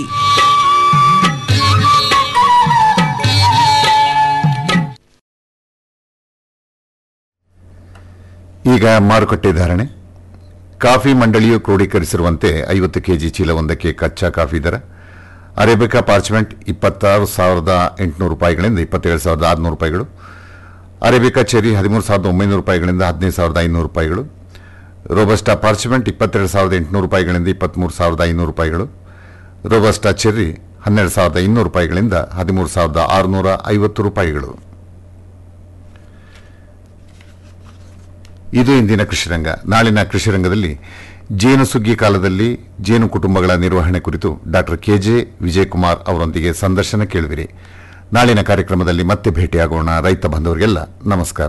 ಈಗ ಮಾರುಕಟ್ಟೆ ಧಾರಣೆ ಕಾಫಿ ಮಂಡಳಿಯು ಕ್ರೋಢೀಕರಿಸಿರುವಂತೆ ಐವತ್ತು ಕೆಜಿ ಚೀಲವೊಂದಕ್ಕೆ ಕಚ್ಚಾ ಕಾಫಿ ದರ ಅರೇಬಿಕಾ ಪಾರ್ಚ್ಮೆಂಟ್ ಇಪ್ಪತ್ತಾರು ಸಾವಿರದ ಎಂಟುನೂರು ರೂಪಾಯಿಗಳಿಂದ ಇಪ್ಪತ್ತೇಳು ಸಾವಿರದ ಆರುನೂರು ರೂಪಾಯಿಗಳು ಅರೇಬಿಕಾ ಚೆರಿ ಹದಿಮೂರು ಸಾವಿರದ ಒಂಬೈನೂರು ರೂಪಾಯಿಗಳಿಂದ ಹದಿನೈದು ಸಾವಿರದ ಐನೂರು ರೂಪಾಯಿಗಳು ರೋಬಸ್ಟಾ ಪಾರ್ಚ್ಮೆಂಟ್ ಇಪ್ಪತ್ತೆರಡು ಸಾವಿರದ ಎಂಟುನೂರು ರೂಪಾಯಿಗಳಿಂದ ಇಪ್ಪತ್ತ್ಮೂರು ಸಾವಿರದ ಐನೂರು ರೂಪಾಯಿಗಳು ರೋಬಸ್ಟಾ ಚೆರ್ರಿ ಹನ್ನೆರಡು ಸಾವಿರದ ಇನ್ನೂರು ರೂಪಾಯಿಗಳಿಂದ ಹದಿಮೂರು ಸಾವಿರದ ಆರುನೂರ ಐವತ್ತು ರೂಪಾಯಿಗಳು ಇದು ಇಂದಿನ ಕೃಷಿರಂಗ ನಾಳಿನ ಕೃಷಿರಂಗದಲ್ಲಿ ಜೇನು ಸುಗ್ಗಿ ಕಾಲದಲ್ಲಿ ಜೇನು ಕುಟುಂಬಗಳ ನಿರ್ವಹಣೆ ಕುರಿತು ಡಾಕ್ಟರ್ ಕೆಜೆ ವಿಜಯಕುಮಾರ್ ಅವರೊಂದಿಗೆ ಸಂದರ್ಶನ ಕೇಳುವಿರಿ ನಾಳಿನ ಕಾರ್ಯಕ್ರಮದಲ್ಲಿ ಮತ್ತೆ ಭೇಟಿಯಾಗೋಣ ರೈತ ಬಾಂಧವರಿಗೆಲ್ಲ ನಮಸ್ಕಾರ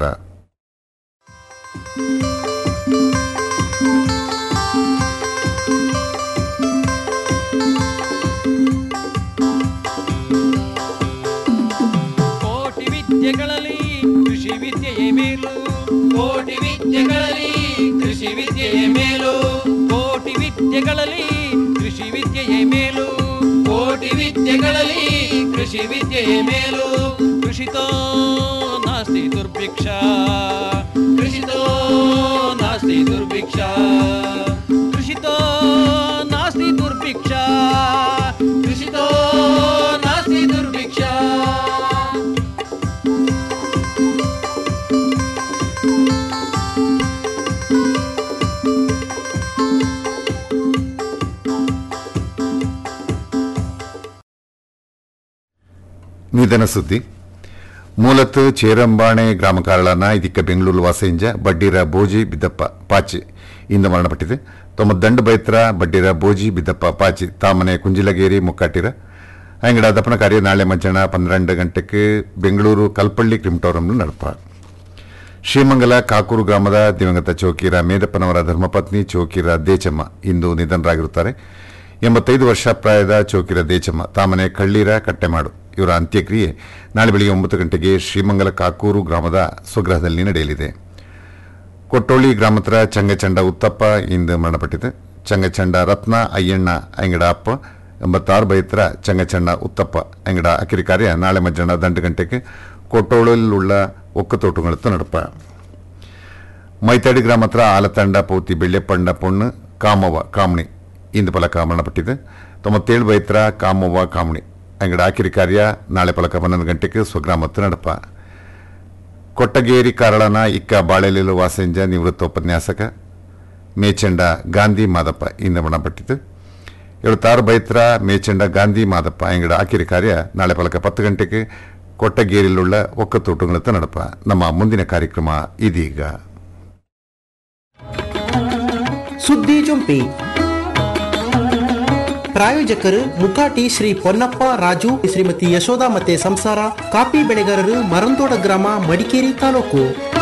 ಕೋಟಿ ವಿದ್ಯೆಗಳಲ್ಲಿ ಕೃಷಿ ವಿದ್ಯೆಯೇ ಮೇಲು ಕೋಟಿ ವಿದ್ಯೆಗಳಲ್ಲಿ ಕೃಷಿ ವಿದ್ಯೆಯೇ ಮೇಲು ಕೋಟಿ ವಿದ್ಯೆಗಳಲ್ಲಿ ಕೃಷಿ ವಿದ್ಯೆಯೇ ಮೇಲು ಕೋಟಿ ವಿದ್ಯೆಗಳಲ್ಲಿ ಕೃಷಿ ವಿದ್ಯೆಯೇ ಮೇಲು ಕೃಷಿತೋ ನಾಸ್ತಿ ದುರ್ಭಿಕ್ಷ ಕೃಷಿತೋ ನಾಸ್ತಿ ದುರ್ಭಿಕ್ಷ ಕೃಷಿತೋ ನಾಸ್ತಿ ದುರ್ಭಿಕ್ಷ ಕೃಷಿತೋ ನಾಸ್ತಿ ದುರ್ಭಿಕ್ಷ ನಿಧನ ಸುದ್ದಿ ಮೂಲತಃ ಚೇರಂಬಾಣೆ ಗ್ರಾಮ ಕಾರಳನ ಇದಕ್ಕೆ ಬೆಂಗಳೂರು ವಾಸೆಂಜ ಬಡ್ಡಿರ ಬೋಜಿ ಬಿದ್ದಪ್ಪ ಪಾಚಿ ಇಂದು ಮರಣಪಟ್ಟಿದೆ ತಮ್ಮ ದಂಡ ಬೈತ್ರ ಬಡ್ಡಿರ ಬೋಜಿ ಬಿದ್ದಪ್ಪ ಪಾಚಿ ತಾಮನೆ ಕುಂಜಿಲಗೇರಿ ಮುಕ್ಕಾಟಿರ ಅಂಗಡ ದಪ್ಪನ ಕಾರ್ಯ ನಾಳೆ ಮಧ್ಯಾಹ್ನ ಪನ್ನೆರಡು ಗಂಟೆಗೆ ಬೆಂಗಳೂರು ಕಲ್ಪಳ್ಳಿ ಕ್ರಿಮ್ಟೋರಂನ ನಡಪ ಶ್ರೀಮಂಗಲ ಕಾಕೂರು ಗ್ರಾಮದ ದಿವಂಗತ ಚೌಕಿರ ಮೇದಪ್ಪನವರ ಧರ್ಮಪತ್ನಿ ಚೌಕಿರ ದೇಚಮ್ಮ ಇಂದು ನಿಧನರಾಗಿರುತ್ತಾರೆ ಎಂಬತ್ತೈದು ವರ್ಷ ಪ್ರಾಯದ ಚೌಕಿರ ದೇಚಮ್ಮ ತಾಮನೆ ಕಳ್ಳೀರ ಕಟ್ಟೆಮಾಡು ಇವರ ಅಂತ್ಯಕ್ರಿಯೆ ನಾಳೆ ಬೆಳಿಗ್ಗೆ ಒಂಬತ್ತು ಗಂಟೆಗೆ ಶ್ರೀಮಂಗಲ ಕಾಕೂರು ಗ್ರಾಮದ ಸ್ವಗೃಹದಲ್ಲಿ ನಡೆಯಲಿದೆ ಕೊಟ್ಟೋಳಿ ಗ್ರಾಮತ್ರ ಚಂಗಚಂಡ ಉತ್ತಪ್ಪ ಇಂದು ಮರಣಪಟ್ಟಿದೆ ಚಂಗಚಂಡ ರತ್ನ ಅಯ್ಯಣ್ಣ ಅಂಗಡ ಅಪ್ಪ ಎಂಬತ್ತಾರು ಬೈತ್ರ ಚಂಗಚಂಡ ಉತ್ತಪ್ಪ ಅಂಗಡ ಅಕಿರಿ ಕಾರ್ಯ ನಾಳೆ ಮಧ್ಯಾಹ್ನ ದಂಡು ಗಂಟೆಗೆ ಕೊಟ್ಟೋಳಲ್ಲಿರುವ ಒಕ್ಕತೋಟುಗಳತ್ತ ನಡಪ ಮೈತಾಡಿ ಗ್ರಾಮತ್ರ ಆಲತಂಡ ಪೌತಿ ಬೆಳ್ಳೆಪ್ಪಂಡ ಪೊಣ್ಣು ಕಾಮವ ಕಾಮಣಿ ಇಂದು ಫಲಕ ಮರಣಪಟ್ಟಿದೆ ತೊಂಬತ್ತೇಳು ಬೈತ್ರ ಕಾಮವ್ವ ಕಾಮಣಿ ಅಂಗಡ ಆಕಿರಿ ಕಾರ್ಯ ನಾಳೆ ಫಲಕ ಹನ್ನೊಂದು ಗಂಟೆಗೆ ಸ್ವಗ್ರಾಮತ್ತು ನಡಪ ಕೊಟ್ಟಗೇರಿ ಕಾರಳನ ಇಕ್ಕ ಬಾಳೆಲಿಲು ವಾಸಂಜ ನಿವೃತ್ತ ಉಪನ್ಯಾಸಕ ಮೇಚಂಡ ಗಾಂಧಿ ಮಾದಪ್ಪ ಇಂದ ಮರಣಪಟ್ಟಿತು ಎಳುತ್ತಾರು ಬೈತ್ರ ಮೇಚಂಡ ಗಾಂಧಿ ಮಾದಪ್ಪ ಅಂಗಡ ಆಕಿರಿ ಕಾರ್ಯ ನಾಳೆ ಫಲಕ ಪತ್ತು ಗಂಟೆಗೆ ಕೊಟ್ಟಗೇರಿಲುಳ್ಳ ಒಕ್ಕತೋಟುಗಳತ್ತ ನಡಪ ನಮ್ಮ ಮುಂದಿನ ಕಾರ್ಯಕ್ರಮ ಇದೀಗ ಸುದ್ದಿ ಜೊಂಪಿ ಪ್ರಾಯೋಜಕರು ಮುಕಾಟಿ ಶ್ರೀ ಪೊನ್ನಪ್ಪ ರಾಜು ಶ್ರೀಮತಿ ಯಶೋಧ ಮತ್ತೆ ಸಂಸಾರ ಕಾಫಿ ಬೆಳೆಗಾರರು ಮರಂದೋಡ ಗ್ರಾಮ ಮಡಿಕೇರಿ ತಾಲೂಕು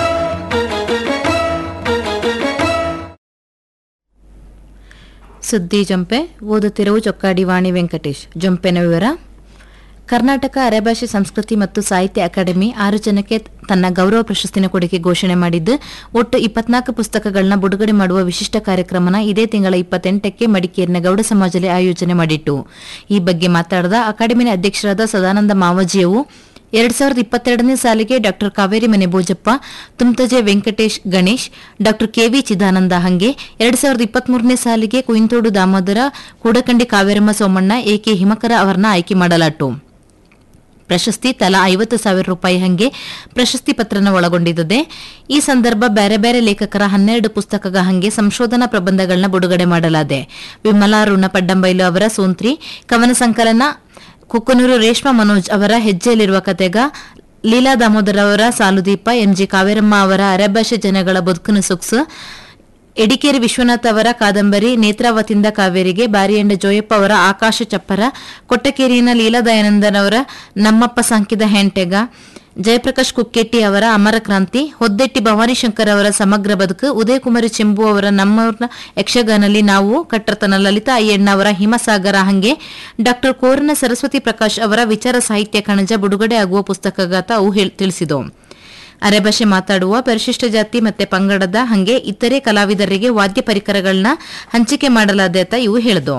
ಸುದ್ದಿ ಜಂಪೆ ಓದುತ್ತಿರುವ ಚೊಕ್ಕಾಡಿ ವಾಣಿ ವೆಂಕಟೇಶ್ ಜಂಪೆನ ವಿವರ ಕರ್ನಾಟಕ ಅರೆಭಾಷೆ ಸಂಸ್ಕೃತಿ ಮತ್ತು ಸಾಹಿತ್ಯ ಅಕಾಡೆಮಿ ಆರು ಜನಕ್ಕೆ ತನ್ನ ಗೌರವ ಪ್ರಶಸ್ತಿನ ಕೊಡುಗೆ ಘೋಷಣೆ ಮಾಡಿದ್ದು ಒಟ್ಟು ಇಪ್ಪತ್ನಾಲ್ಕು ಪುಸ್ತಕಗಳನ್ನ ಬಿಡುಗಡೆ ಮಾಡುವ ವಿಶಿಷ್ಟ ಕಾರ್ಯಕ್ರಮನ ಇದೇ ತಿಂಗಳ ಇಪ್ಪತ್ತೆಂಟಕ್ಕೆ ಮಡಿಕೇರಿನ ಗೌಡ ಸಮಾಜದಲ್ಲಿ ಆಯೋಜನೆ ಮಾಡಿತ್ತು ಈ ಬಗ್ಗೆ ಮಾತನಾಡಿದ ಅಕಾಡೆಮಿನ ಅಧ್ಯಕ್ಷರಾದ ಸದಾನಂದ ಮಾವಜಿಯವು ಎರಡ್ ಸಾವಿರದ ಇಪ್ಪತ್ತೆರಡನೇ ಸಾಲಿಗೆ ಡಾಕ್ಟರ್ ಕಾವೇರಿ ಮನೆ ಬೋಜಪ್ಪ ತುಮ್ತಜೆ ವೆಂಕಟೇಶ್ ಗಣೇಶ್ ಡಾಕ್ಟರ್ ಕೆವಿ ಚಿದಾನಂದ ಹಂಗೆ ಎರಡ್ ಸಾವಿರದ ಇಪ್ಪತ್ಮೂರನೇ ಸಾಲಿಗೆ ಕುಯಿಂತೋಡು ದಾಮೋದರ ಕೂಡಕಂಡಿ ಕಾವೇರಮ್ಮ ಸೋಮಣ್ಣ ಎಕೆ ಹಿಮಕರ ಅವರನ್ನ ಆಯ್ಕೆ ಮಾಡಲಾಟು ಪ್ರಶಸ್ತಿ ತಲಾ ಐವತ್ತು ಸಾವಿರ ರೂಪಾಯಿ ಹಂಗೆ ಪ್ರಶಸ್ತಿ ಪತ್ರನ ಒಳಗೊಂಡಿದ್ದದೆ ಈ ಸಂದರ್ಭ ಬೇರೆ ಬೇರೆ ಲೇಖಕರ ಹನ್ನೆರಡು ಪುಸ್ತಕಗ ಹಂಗೆ ಸಂಶೋಧನಾ ಪ್ರಬಂಧಗಳನ್ನ ಬಿಡುಗಡೆ ಮಾಡಲಾದೆ ವಿಮಲಾ ರುಣ ಪಡ್ಡಂಬೈಲು ಅವರ ಸೋಂತ್ರಿ ಕವನ ಸಂಕಲನ ಕುಕ್ಕನೂರು ರೇಷ್ಮಾ ಮನೋಜ್ ಅವರ ಹೆಜ್ಜೆಯಲ್ಲಿರುವ ಕತೆಗ ಲೀಲಾ ದಾಮೋದರ್ ಅವರ ಸಾಲುದೀಪ ಎಂಜಿ ಕಾವೇರಮ್ಮ ಅವರ ಅರೆಭಾಷೆ ಜನಗಳ ಬದುಕಿನ ಸೊಗಸು ಎಡಿಕೇರಿ ವಿಶ್ವನಾಥ್ ಅವರ ಕಾದಂಬರಿ ನೇತ್ರಾವತಿಯಿಂದ ಕಾವೇರಿಗೆ ಬಾರಿಯಂಡ ಜೋಯಪ್ಪ ಅವರ ಆಕಾಶ ಚಪ್ಪರ ಕೊಟ್ಟಕೇರಿನ ಲೀಲಾ ದಯಾನಂದನ್ ಅವರ ನಮ್ಮಪ್ಪ ಸಾಂಕಿದ ಹೆಂಟೆಗ ಜಯಪ್ರಕಾಶ್ ಕುಕ್ಕೆಟ್ಟಿ ಅವರ ಅಮರ ಕ್ರಾಂತಿ ಹೊದ್ದೆಟ್ಟಿ ಭವಾನಿ ಶಂಕರ್ ಅವರ ಸಮಗ್ರ ಬದುಕು ಉದಯಕುಮಾರಿ ಚೆಂಬು ಅವರ ನಮ್ಮವ್ರನ ಯಕ್ಷಗಾನಲ್ಲಿ ನಾವು ಕಟ್ಟರ್ತನ ಲಲಿತಾ ಅಯ್ಯಣ್ಣ ಅವರ ಹಿಮಸಾಗರ ಹಂಗೆ ಡಾಕ್ಟರ್ ಕೋರನ ಸರಸ್ವತಿ ಪ್ರಕಾಶ್ ಅವರ ವಿಚಾರ ಸಾಹಿತ್ಯ ಕಣಜ ಬಿಡುಗಡೆ ಆಗುವ ಪುಸ್ತಕಗಾತ ಅವು ಹೇಳ್- ತಿಳಿಸಿದವು ಅರೆಭಾಷೆ ಮಾತಾಡುವ ಪರಿಶಿಷ್ಟ ಜಾತಿ ಮತ್ತೆ ಪಂಗಡದ ಹಂಗೆ ಇತರೆ ಕಲಾವಿದರಿಗೆ ವಾದ್ಯ ಪರಿಕರಗಳನ್ನ ಹಂಚಿಕೆ ಮಾಡಲಾದ ಇವು ಹೇಳಿದವು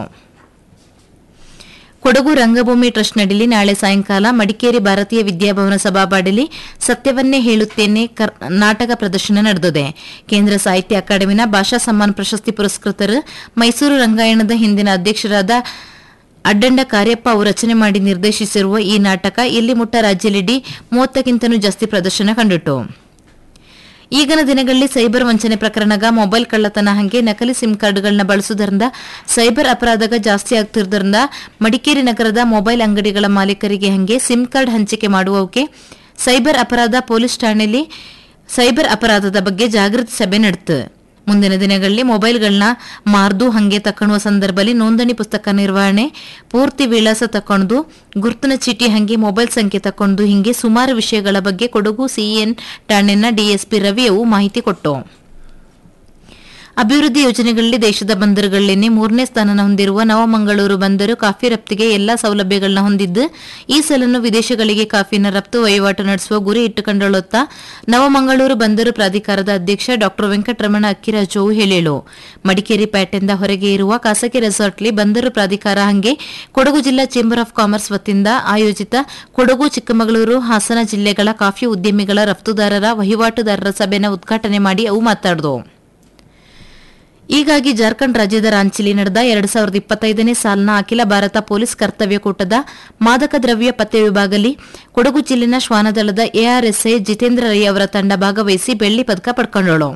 ಕೊಡಗು ರಂಗಭೂಮಿ ಟ್ರಸ್ಟ್ ನಡಿಲಿ ನಾಳೆ ಸಾಯಂಕಾಲ ಮಡಿಕೇರಿ ಭಾರತೀಯ ವಿದ್ಯಾಭವನ ಸಭಾಬಾಡಲಿ ಸತ್ಯವನ್ನೇ ಹೇಳುತ್ತೇನೆ ಕರ್- ನಾಟಕ ಪ್ರದರ್ಶನ ನಡೆದಿದೆ ಕೇಂದ್ರ ಸಾಹಿತ್ಯ ಅಕಾಡೆಮಿನ ಭಾಷಾ ಸಮ್ಮಾನ್ ಪ್ರಶಸ್ತಿ ಪುರಸ್ಕೃತರು ಮೈಸೂರು ರಂಗಾಯಣದ ಹಿಂದಿನ ಅಧ್ಯಕ್ಷರಾದ ಅಡ್ಡಂಡ ಕಾರ್ಯಪ್ಪ ಅವರು ರಚನೆ ಮಾಡಿ ನಿರ್ದೇಶಿಸಿರುವ ಈ ನಾಟಕ ಇಲ್ಲಿ ಮುಟ್ಟ ರಾಜ್ಯಲಿಡಿ ಮೂವತ್ತಕ್ಕಿಂತನೂ ಜಾಸ್ತಿ ಪ್ರದರ್ಶನ ಕಂಡಿತು ಈಗಿನ ದಿನಗಳಲ್ಲಿ ಸೈಬರ್ ವಂಚನೆ ಪ್ರಕರಣಗ ಮೊಬೈಲ್ ಕಳ್ಳತನ ಹಂಗೆ ನಕಲಿ ಸಿಮ್ ಕಾರ್ಡ್ಗಳನ್ನ ಬಳಸುವುದರಿಂದ ಸೈಬರ್ ಅಪರಾಧಗ ಜಾಸ್ತಿ ಆಗ್ತಿರೋದ್ರಿಂದ ಮಡಿಕೇರಿ ನಗರದ ಮೊಬೈಲ್ ಅಂಗಡಿಗಳ ಮಾಲೀಕರಿಗೆ ಹಂಗೆ ಸಿಮ್ ಕಾರ್ಡ್ ಹಂಚಿಕೆ ಮಾಡುವವಕ್ಕೆ ಸೈಬರ್ ಅಪರಾಧ ಪೊಲೀಸ್ ಠಾಣೆಯಲ್ಲಿ ಸೈಬರ್ ಅಪರಾಧದ ಬಗ್ಗೆ ಜಾಗೃತಿ ಸಭೆ ನಡೆತು ಮುಂದಿನ ದಿನಗಳಲ್ಲಿ ಮೊಬೈಲ್ಗಳನ್ನ ಮಾರ್ದು ಹಂಗೆ ತಕೊಳ್ಳುವ ಸಂದರ್ಭದಲ್ಲಿ ನೋಂದಣಿ ಪುಸ್ತಕ ನಿರ್ವಹಣೆ ಪೂರ್ತಿ ವಿಳಾಸ ತಕೊಂಡು ಗುರುತಿನ ಚೀಟಿ ಹಂಗೆ ಮೊಬೈಲ್ ಸಂಖ್ಯೆ ತಕೊಂಡು ಹಿಂಗೆ ಸುಮಾರು ವಿಷಯಗಳ ಬಗ್ಗೆ ಕೊಡಗು ಸಿಎನ್ ಠಾಣೆನ ಡಿಎಸ್ಪಿ ರವಿಯವು ಮಾಹಿತಿ ಕೊಟ್ಟು ಅಭಿವೃದ್ಧಿ ಯೋಜನೆಗಳಲ್ಲಿ ದೇಶದ ಬಂದರುಗಳನ್ನೇ ಮೂರನೇ ಸ್ಥಾನ ಹೊಂದಿರುವ ನವಮಂಗಳೂರು ಬಂದರು ಕಾಫಿ ರಫ್ತಿಗೆ ಎಲ್ಲಾ ಸೌಲಭ್ಯಗಳನ್ನ ಹೊಂದಿದ್ದು ಈ ಸಲನ್ನು ವಿದೇಶಗಳಿಗೆ ಕಾಫಿನ ರಫ್ತು ವಹಿವಾಟು ನಡೆಸುವ ಗುರಿ ಇಟ್ಟುಕೊಂಡಳುತ್ತಾ ನವಮಂಗಳೂರು ಬಂದರು ಪ್ರಾಧಿಕಾರದ ಅಧ್ಯಕ್ಷ ಡಾ ವೆಂಕಟರಮಣ ಅಕ್ಕಿರಾಜು ಹೇಳಿಳು ಮಡಿಕೇರಿ ಪೇಟೆಯಿಂದ ಹೊರಗೆ ಇರುವ ಖಾಸಗಿ ರೆಸಾರ್ಟ್ಲಿ ಬಂದರು ಪ್ರಾಧಿಕಾರ ಹಂಗೆ ಕೊಡಗು ಜಿಲ್ಲಾ ಚೇಂಬರ್ ಆಫ್ ಕಾಮರ್ಸ್ ವತಿಯಿಂದ ಆಯೋಜಿತ ಕೊಡಗು ಚಿಕ್ಕಮಗಳೂರು ಹಾಸನ ಜಿಲ್ಲೆಗಳ ಕಾಫಿ ಉದ್ಯಮಿಗಳ ರಫ್ತುದಾರರ ವಹಿವಾಟುದಾರರ ಸಭೆನ ಉದ್ಘಾಟನೆ ಮಾಡಿ ಅವು ಮಾತಾಡಿದವು ಹೀಗಾಗಿ ಜಾರ್ಖಂಡ್ ರಾಜ್ಯದ ರಾಂಚಿಲಿ ನಡೆದ ಎರಡ್ ಸಾವಿರದ ಇಪ್ಪತ್ತೈದನೇ ಸಾಲಿನ ಅಖಿಲ ಭಾರತ ಪೊಲೀಸ್ ಕರ್ತವ್ಯ ಕೂಟದ ಮಾದಕ ದ್ರವ್ಯ ಪತ್ತೆ ವಿಭಾಗದಲ್ಲಿ ಕೊಡಗು ಜಿಲ್ಲೆನ ಶ್ವಾನದಳದ ಎಆರ್ಎಸ್ಐ ಜಿತೇಂದ್ರ ರೈ ಅವರ ತಂಡ ಭಾಗವಹಿಸಿ ಬೆಳ್ಳಿ ಪದಕ ಪಡ್ಕೊಂಡಳು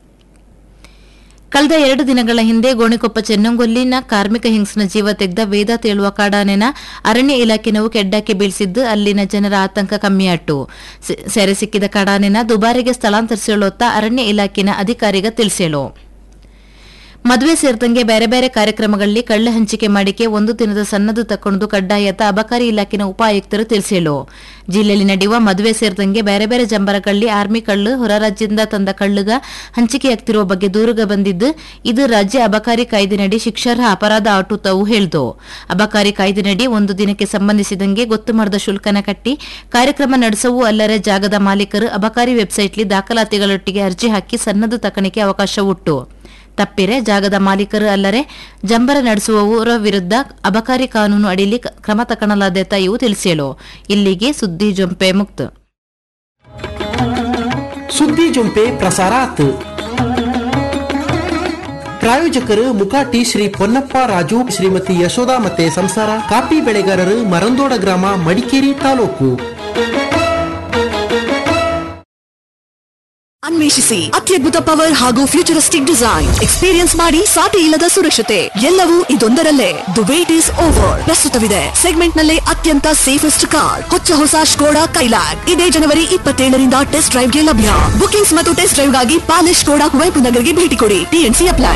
ಕಳೆದ ಎರಡು ದಿನಗಳ ಹಿಂದೆ ಗೋಣಿಕೊಪ್ಪ ಚೆನ್ನಂಗೊಲ್ಲಿನ ಕಾರ್ಮಿಕ ಹಿಂಸನ ಜೀವ ತೆಗೆದ ವೇದ ತೇಳುವ ಕಾಡಾನೆನ ಅರಣ್ಯ ಇಲಾಖೆನವು ಕೆಡ್ಡಕ್ಕೆ ಬೀಳಿಸಿದ್ದು ಅಲ್ಲಿನ ಜನರ ಆತಂಕ ಕಮ್ಮಿಯಾಟು ಸೆ- ಸೆರೆ ಸಿಕ್ಕಿದ ಕಾಡಾನೆನ ದುಬಾರಿಗೆ ಸ್ಥಳಾಂತರಿಸಿಳುತ್ತಾ ಅರಣ್ಯ ಇಲಾಖೆನ ಅಧಿಕಾರಿಗ ತಿಳಿಸೇಳು ಮದುವೆ ಸೇರಿದಂಗೆ ಬೇರೆ ಬೇರೆ ಕಾರ್ಯಕ್ರಮಗಳಲ್ಲಿ ಕಳ್ಳ ಹಂಚಿಕೆ ಮಾಡಿಕೆ ಒಂದು ದಿನದ ಸನ್ನದು ತಕ್ಕೊಂಡು ಕಡ್ಡಾಯತ ಅಬಕಾರಿ ಇಲಾಖೆನ ಉಪ ಆಯುಕ್ತರು ತಿಳಿಸೇಳು ಜಿಲ್ಲೆಯಲ್ಲಿ ನಡೆಯುವ ಮದುವೆ ಸೇರಿದಂಗೆ ಬೇರೆ ಬೇರೆ ಜಂಬರಗಳಲ್ಲಿ ಆರ್ಮಿ ಕಳ್ಳು ಹೊರ ರಾಜ್ಯದಿಂದ ತಂದ ಕಳ್ಳುಗ ಹಂಚಿಕೆಯಾಗ್ತಿರುವ ಬಗ್ಗೆ ದೂರುಗ ಬಂದಿದ್ದು ಇದು ರಾಜ್ಯ ಅಬಕಾರಿ ಕಾಯ್ದೆನಡಿ ಶಿಕ್ಷಾರ್ಹ ಅಪರಾಧ ಆಟುತ್ತವು ಹೇಳ್ದು ಅಬಕಾರಿ ಕಾಯ್ದೆನಡಿ ಒಂದು ದಿನಕ್ಕೆ ಸಂಬಂಧಿಸಿದಂಗೆ ಗೊತ್ತು ಮಾಡಿದ ಶುಲ್ಕನ ಕಟ್ಟಿ ಕಾರ್ಯಕ್ರಮ ನಡೆಸವು ಅಲ್ಲರೆ ಜಾಗದ ಮಾಲೀಕರು ಅಬಕಾರಿ ವೆಬ್ಸೈಟ್ಲಿ ದಾಖಲಾತಿಗಳೊಟ್ಟಿಗೆ ಅರ್ಜಿ ಹಾಕಿ ಸನ್ನದು ತಕಣಿಕೆ ಅವಕಾಶ ಉಟ್ಟು ತಪ್ಪಿರೆ ಜಾಗದ ಮಾಲೀಕರು ಅಲ್ಲರೆ ಜಂಬರ ನಡೆಸುವವರ ವಿರುದ್ಧ ಅಬಕಾರಿ ಕಾನೂನು ಅಡಿಯಲ್ಲಿ ಕ- ಕ್ರಮ ತಗೊಳ್ಳಲಾದ ಇವು ತಿಳಿಸೇಳು ಇಲ್ಲಿಗೆ ಸುದ್ದಿ ಜೊಂಪೆ ಮುಕ್ತ ಸುದ್ದಿ ಜೊಂಪೆ ಪ್ರಸಾರ ಆತು ಪ್ರಾಯೋಜಕರು ಮುಕಾಟಿ ಶ್ರೀ ಪೊನ್ನಪ್ಪ ರಾಜು ಶ್ರೀಮತಿ ಯಶೋಧ ಮತ್ತೆ ಸಂಸಾರ ಕಾಫಿ ಬೆಳೆಗಾರರು ಮರಂದೋಡ ಗ್ರಾಮ ಮಡಿಕೇರಿ ತಾಲೂಕು ಅನ್ವೇಷಿಸಿ ಅತ್ಯದ್ಭುತ ಪವರ್ ಹಾಗೂ ಫ್ಯೂಚರಿಸ್ಟಿಕ್ ಡಿಸೈನ್ ಎಕ್ಸ್ಪೀರಿಯನ್ಸ್ ಮಾಡಿ ಸಾಟಿ ಇಲ್ಲದ ಸುರಕ್ಷತೆ ಎಲ್ಲವೂ ಇದೊಂದರಲ್ಲೇ ದ ವೇಟ್ ಈಸ್ ಓವರ್ ಪ್ರಸ್ತುತವಿದೆ ಸೆಗ್ಮೆಂಟ್ ನಲ್ಲೇ ಅತ್ಯಂತ ಸೇಫೆಸ್ಟ್ ಕಾರ್ ಹೊಚ್ಚ ಹೊಸ ಸ್ಕೋಡಾ ಕೈಲಾಕ್ ಇದೇ ಜನವರಿ ಇಪ್ಪತ್ತೇಳರಿಂದ ಟೆಸ್ಟ್ ಡ್ರೈವ್ಗೆ ಲಭ್ಯ ಬುಕಿಂಗ್ಸ್ ಮತ್ತು ಟೆಸ್ಟ್ ಡ್ರೈವ್ಗಾಗಿ ಪಾಲಿಶ್ ಸ್ಕೋಡಾ ಕುವೆಂಪು ನಗರ್ಗೆ ಭೇಟಿ ಕೊಡಿ ಟಿಎನ್ಸಿ ಅಪ್ಲೈ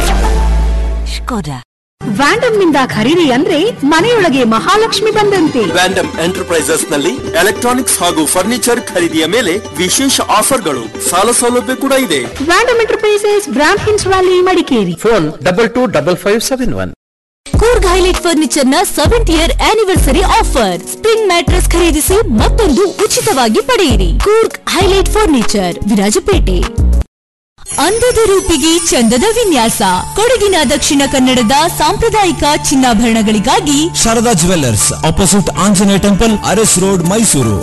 ವ್ಯಾಂಡಮ್ ನಿಂದ ಖರೀದಿ ಅಂದ್ರೆ ಮನೆಯೊಳಗೆ ಮಹಾಲಕ್ಷ್ಮಿ ಬಂದಂತೆ ವ್ಯಾಂಡಮ್ ಎಂಟರ್ಪ್ರೈಸಸ್ ನಲ್ಲಿ ಎಲೆಕ್ಟ್ರಾನಿಕ್ಸ್ ಹಾಗೂ ಫರ್ನಿಚರ್ ಖರೀದಿಯ ಮೇಲೆ ವಿಶೇಷ ಆಫರ್ಗಳು ಸಾಲ ಸೌಲಭ್ಯ ಕೂಡ ಇದೆ ವ್ಯಾಂಡಮ್ ಎಂಟರ್ಪ್ರೈಸಸ್ ಬ್ರಾಂಡ್ ಹಿನ್ಸ್ valley Madikeri phone double two double five seven one Coorg highlight furniture ನ seventh year anniversary offer spring mattress ಖರೀದಿಸಿ ಮತ್ತೊಂದು ಉಚಿತವಾಗಿ ಪಡೆಯಿರಿ ಕೂರ್ಗ್ ಹೈಲೈಟ್ ಫರ್ನಿಚರ್ ವಿರಾಜಪೇಟೆ ಅಂದದ ರೂಪಿಗೆ ಚಂದದ ವಿನ್ಯಾಸ ಕೊಡಗಿನ ದಕ್ಷಿಣ ಕನ್ನಡದ ಸಾಂಪ್ರದಾಯಿಕ ಚಿನ್ನಾಭರಣಗಳಿಗಾಗಿ Sharada jewellers opposite Anjaneya temple Aras road Mysuru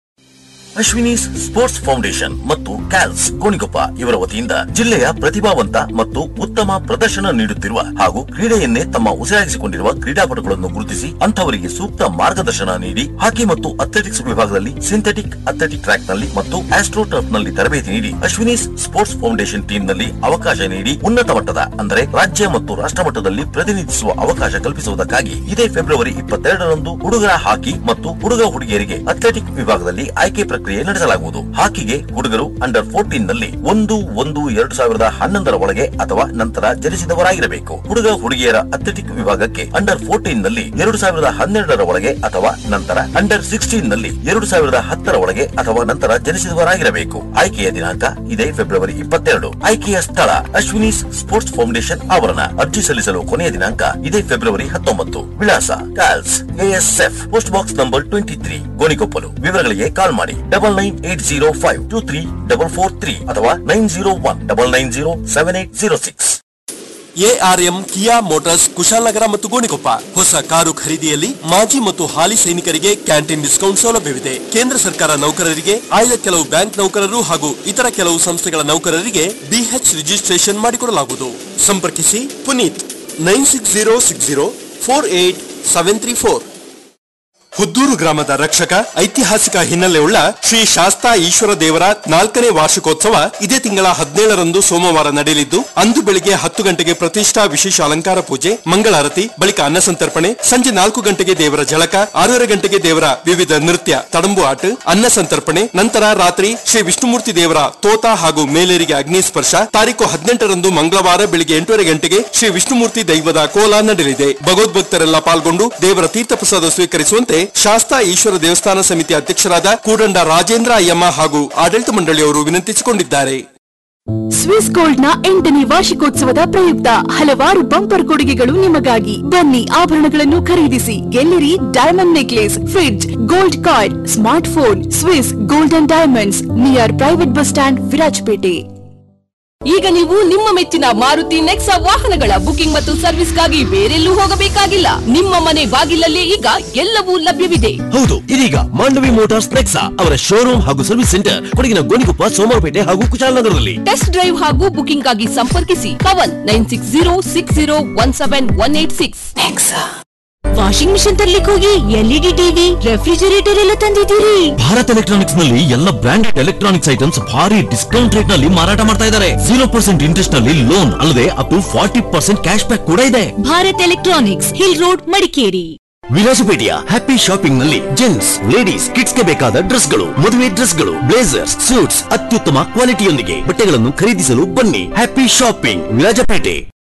ಅಶ್ವಿನೀಸ್ ಸ್ಪೋರ್ಟ್ಸ್ ಫೌಂಡೇಶನ್ ಮತ್ತು ಕ್ಯಾಲ್ಸ್ ಗೋಣಿಗೊಪ್ಪ ಇವರ ವತಿಯಿಂದ ಜಿಲ್ಲೆಯ ಪ್ರತಿಭಾವಂತ ಮತ್ತು ಉತ್ತಮ ಪ್ರದರ್ಶನ ನೀಡುತ್ತಿರುವ ಹಾಗೂ ಕ್ರೀಡೆಯನ್ನೇ ತಮ್ಮ ಉಸಿರಾಗಿಸಿಕೊಂಡಿರುವ ಕ್ರೀಡಾಪಟುಗಳನ್ನು ಗುರುತಿಸಿ ಅಂತವರಿಗೆ ಸೂಕ್ತ ಮಾರ್ಗದರ್ಶನ ನೀಡಿ ಹಾಕಿ ಮತ್ತು ಅಥ್ಲೆಟಿಕ್ಸ್ ವಿಭಾಗದಲ್ಲಿ ಸಿಂಥೆಟಿಕ್ ಅಥ್ಲೆಟಿಕ್ ಟ್ರ್ಯಾಕ್ ನಲ್ಲಿ ಮತ್ತು ಆಸ್ಟ್ರೋ ಟರ್ಫ್ ನಲ್ಲಿ ತರಬೇತಿ ನೀಡಿ ಅಶ್ವಿನೀಸ್ ಸ್ಪೋರ್ಟ್ಸ್ ಫೌಂಡೇಶನ್ ಟೀಮ್ ನಲ್ಲಿ ಅವಕಾಶ ನೀಡಿ ಉನ್ನತ ಮಟ್ಟದ ಅಂದರೆ ರಾಜ್ಯ ಮತ್ತು ರಾಷ್ಟ್ರ ಮಟ್ಟದಲ್ಲಿ ಪ್ರತಿನಿಧಿಸುವ ಅವಕಾಶ ಕಲ್ಪಿಸುವುದಕ್ಕಾಗಿ ಇದೇ ಫೆಬ್ರವರಿ ಇಪ್ಪತ್ತೆರಡರಂದು ಹುಡುಗರ ಹಾಕಿ ಮತ್ತು ಹುಡುಗ ಹುಡುಗಿಯರಿಗೆ ಅಥ್ಲೆಟಿಕ್ ವಿಭಾಗದಲ್ಲಿ ಆಯ್ಕೆ ಪ್ರಕ್ರಿಯೆ ನಡೆಸಲಾಗುವುದು ಹಾಕಿಗೆ ಹುಡುಗರು ಅಂಡರ್ ಫೋರ್ಟೀನ್ ನಲ್ಲಿ ಒಂದು ಒಂದು ಎರಡು ಸಾವಿರದ ಹನ್ನೊಂದರ ಒಳಗೆ ಅಥವಾ ನಂತರ ಜನಿಸಿದವರಾಗಿರಬೇಕು ಹುಡುಗ ಹುಡುಗಿಯರ ಅಥ್ಲೆಟಿಕ್ ವಿಭಾಗಕ್ಕೆ ಅಂಡರ್ ಫೋರ್ಟೀನ್ ನಲ್ಲಿ ಎರಡು ಸಾವಿರದ ಹನ್ನೆರಡರ ಒಳಗೆ ಅಥವಾ ನಂತರ ಅಂಡರ್ ಸಿಕ್ಸ್ಟೀನ್ ನಲ್ಲಿ ಎರಡು ಸಾವಿರದ ಹತ್ತರ ಒಳಗೆ ಅಥವಾ ನಂತರ ಜನಿಸಿದವರಾಗಿರಬೇಕು ಆಯ್ಕೆಯ ದಿನಾಂಕ ಇದೇ ಫೆಬ್ರವರಿ ಇಪ್ಪತ್ತೆರಡು ಆಯ್ಕೆಯ ಸ್ಥಳ ಅಶ್ವಿನೀಸ್ ಸ್ಪೋರ್ಟ್ಸ್ ಫೌಂಡೇಶನ್ ಆವರಣ ಅರ್ಜಿ ಸಲ್ಲಿಸಲು ಕೊನೆಯ ದಿನಾಂಕ ಇದೇ ಫೆಬ್ರವರಿ ಹತ್ತೊಂಬತ್ತು ವಿಳಾಸ ಕಾಲ್ಸ್ ASF post box number twenty three Gonikoppalu ವಿವರಗಳಿಗೆ ಕಾಲ್ ಮಾಡಿ double nine eight zero five two three double four three ಅಥವಾ nine zero one double nine zero seven eight zero six ARM Kia motors Kushalanagara ಮತ್ತು ಗೋಣಿಕೊಪ್ಪ ಹೊಸ car ಖರೀದಿಯಲ್ಲಿ ಮಾಜಿ ಮತ್ತು ಹಾಲಿ ಸೈನಿಕರಿಗೆ canteen discount ಸೌಲಭ್ಯವಿದೆ ಕೇಂದ್ರ ಸರ್ಕಾರ ನೌಕರರಿಗೆ ಆಯ್ದ ಕೆಲವು ಬ್ಯಾಂಕ್ ನೌಕರರು ಹಾಗೂ ಇತರ ಕೆಲವು ಸಂಸ್ಥೆಗಳ ನೌಕರರಿಗೆ ಬಿಎಚ್ ರಿಜಿಸ್ಟ್ರೇಷನ್ ಮಾಡಿಕೊಡಲಾಗುವುದು ಸಂಪರ್ಕಿಸಿ Puneeth nine six zero six zero four eight seven three four Huddur ಗ್ರಾಮದ ರಕ್ಷಕ ಐತಿಹಾಸಿಕ ಹಿನ್ನೆಲೆಯುಳ್ಳ ಶ್ರೀ ಶಾಸ್ತಾ ಈಶ್ವರ ದೇವರ ನಾಲ್ಕನೇ ವಾರ್ಷಿಕೋತ್ಸವ ಇದೇ ತಿಂಗಳ ಹದಿನೇಳರಂದು ಸೋಮವಾರ ನಡೆಯಲಿದ್ದು ಅಂದು ಬೆಳಿಗ್ಗೆ ಹತ್ತು ಗಂಟೆಗೆ ಪ್ರತಿಷ್ಠಾ ವಿಶೇಷ ಅಲಂಕಾರ ಪೂಜೆ ಮಂಗಳಾರತಿ ಬಳಿಕ ಅನ್ನ ಸಂತರ್ಪಣೆ ಸಂಜೆ ನಾಲ್ಕು ಗಂಟೆಗೆ ದೇವರ ಜಳಕ ಆರೂವರೆ ಗಂಟೆಗೆ ದೇವರ ವಿವಿಧ ನೃತ್ಯ ತಡಂಬು ಆಟ ಅನ್ನ ಸಂತರ್ಪಣೆ ನಂತರ ರಾತ್ರಿ ಶ್ರೀ ವಿಷ್ಣುಮೂರ್ತಿ ದೇವರ ತೋತ ಹಾಗೂ ಮೇಲೇರಿಗೆ ಅಗ್ನಿ ಸ್ಪರ್ಶ ತಾರೀಕು ಹದಿನೆಂಟರಂದು ಮಂಗಳವಾರ ಬೆಳಿಗ್ಗೆ ಎಂಟೂವರೆ ಗಂಟೆಗೆ ಶ್ರೀ ವಿಷ್ಣುಮೂರ್ತಿ ದೈವದ ಕೋಲ ನಡೆಯಲಿದೆ ಭಗವದ್ಭಕ್ತರೆಲ್ಲ ಪಾಲ್ಗೊಂಡು ದೇವರ ತೀರ್ಥಪ್ರಸಾದ ಸ್ವೀಕರಿಸುವಂತೆ ಶಾಸ್ತಾ ಈಶ್ವರ ದೇವಸ್ಥಾನ ಸಮಿತಿ ಅಧ್ಯಕ್ಷರಾದ ಕೂಡಂಡ ರಾಜೇಂದ್ರ ಅಯ್ಯಮ್ಮ ಹಾಗೂ ಆಡಳಿತ ಮಂಡಳಿಯವರು ವಿನಂತಿಸಿಕೊಂಡಿದ್ದಾರೆ ಸ್ವಿಸ್ ಗೋಲ್ಡ್ ನ ಎಂಟನೇ ವಾರ್ಷಿಕೋತ್ಸವದ ಪ್ರಯುಕ್ತ ಹಲವಾರು ಬಂಪರ್ ಕೊಡುಗೆಗಳು ನಿಮಗಾಗಿ ಬನ್ನಿ ಆಭರಣಗಳನ್ನು ಖರೀದಿಸಿ ಗೆಲ್ಲಿರಿ diamond necklace fridge gold card smart phone Swiss gold and diamonds near private bus stand Virajpet ಈಗ ನೀವು ನಿಮ್ಮ ಮೆಚ್ಚಿನ ಮಾರುತಿ ನೆಕ್ಸಾ ವಾಹನಗಳ ಬುಕಿಂಗ್ ಮತ್ತು ಸರ್ವಿಸ್ಗಾಗಿ ಬೇರೆಲ್ಲೂ ಹೋಗಬೇಕಾಗಿಲ್ಲ ನಿಮ್ಮ ಮನೆ ಬಾಗಿಲಲ್ಲೇ ಈಗ ಎಲ್ಲವೂ ಲಭ್ಯವಿದೆ ಹೌದು ಇದೀಗ ಮಾಂಡವಿ ಮೋಟಾರ್ಸ್ ನೆಕ್ಸಾ ಅವರ ಶೋರೂಮ್ ಹಾಗೂ ಸರ್ವಿಸ್ ಸೆಂಟರ್ ಕೊಡಗಿನ ಗೋಣಿಕೊಪ್ಪ ಸೋಮವಾರಪೇಟೆ ಹಾಗೂ ಕುಶಾಲನಗರದಲ್ಲಿ ಟೆಸ್ಟ್ ಡ್ರೈವ್ ಹಾಗೂ ಬುಕಿಂಗ್ ಆಗಿ ಸಂಪರ್ಕಿಸಿ Pavan nine six zero six zero one seven one eight six washing machine ತರ್ಲಿಕ್ಕೆ ಹೋಗಿ ಎಲ್ಇಡಿ ಟಿವಿ ರೆಫ್ರಿಜರೇಟರ್ ಎಲ್ಲ ತಂದಿದ್ದೀರಿ ಭಾರತ್ ಎಲೆಕ್ಟ್ರಾನಿಕ್ಸ್ ನಲ್ಲಿ ಎಲ್ಲ ಬ್ರಾಂಡೆಡ್ ಎಲೆಕ್ಟ್ರಾನಿಕ್ಸ್ ಐಟಮ್ಸ್ ಭಾರಿ ಡಿಸ್ಕೌಂಟ್ ರೇಟ್ ನಲ್ಲಿ ಮಾರಾಟ ಮಾಡ್ತಾ ಇದ್ದಾರೆ ಜೀರೋ ಪರ್ಸೆಂಟ್ ಇಂಟ್ರೆಸ್ಟ್ ನಲ್ಲಿ ಲೋನ್ ಅಲ್ಲದೆ up to forty percent cash back ಕೂಡ ಇದೆ Bharat electronics hill road Madikeri ವಿಲಾಸಪೇಟೆಯ ಹ್ಯಾಪಿ ಶಾಪಿಂಗ್ ನಲ್ಲಿ ಜೆಂಟ್ಸ್ ಲೇಡೀಸ್ ಕಿಡ್ಸ್ ಗೆ ಬೇಕಾದ ಡ್ರೆಸ್ಗಳು ಮದುವೆ ಡ್ರೆಸ್ಗಳು ಬ್ಲೇಸರ್ಸ್ ಸೂಟ್ಸ್ ಅತ್ಯುತ್ತಮ ಕ್ವಾಲಿಟಿಯೊಂದಿಗೆ ಬಟ್ಟೆಗಳನ್ನು ಖರೀದಿಸಲು ಬನ್ನಿ ಹ್ಯಾಪಿ ಶಾಪಿಂಗ್ ವಿರಾಜಪೇಟೆ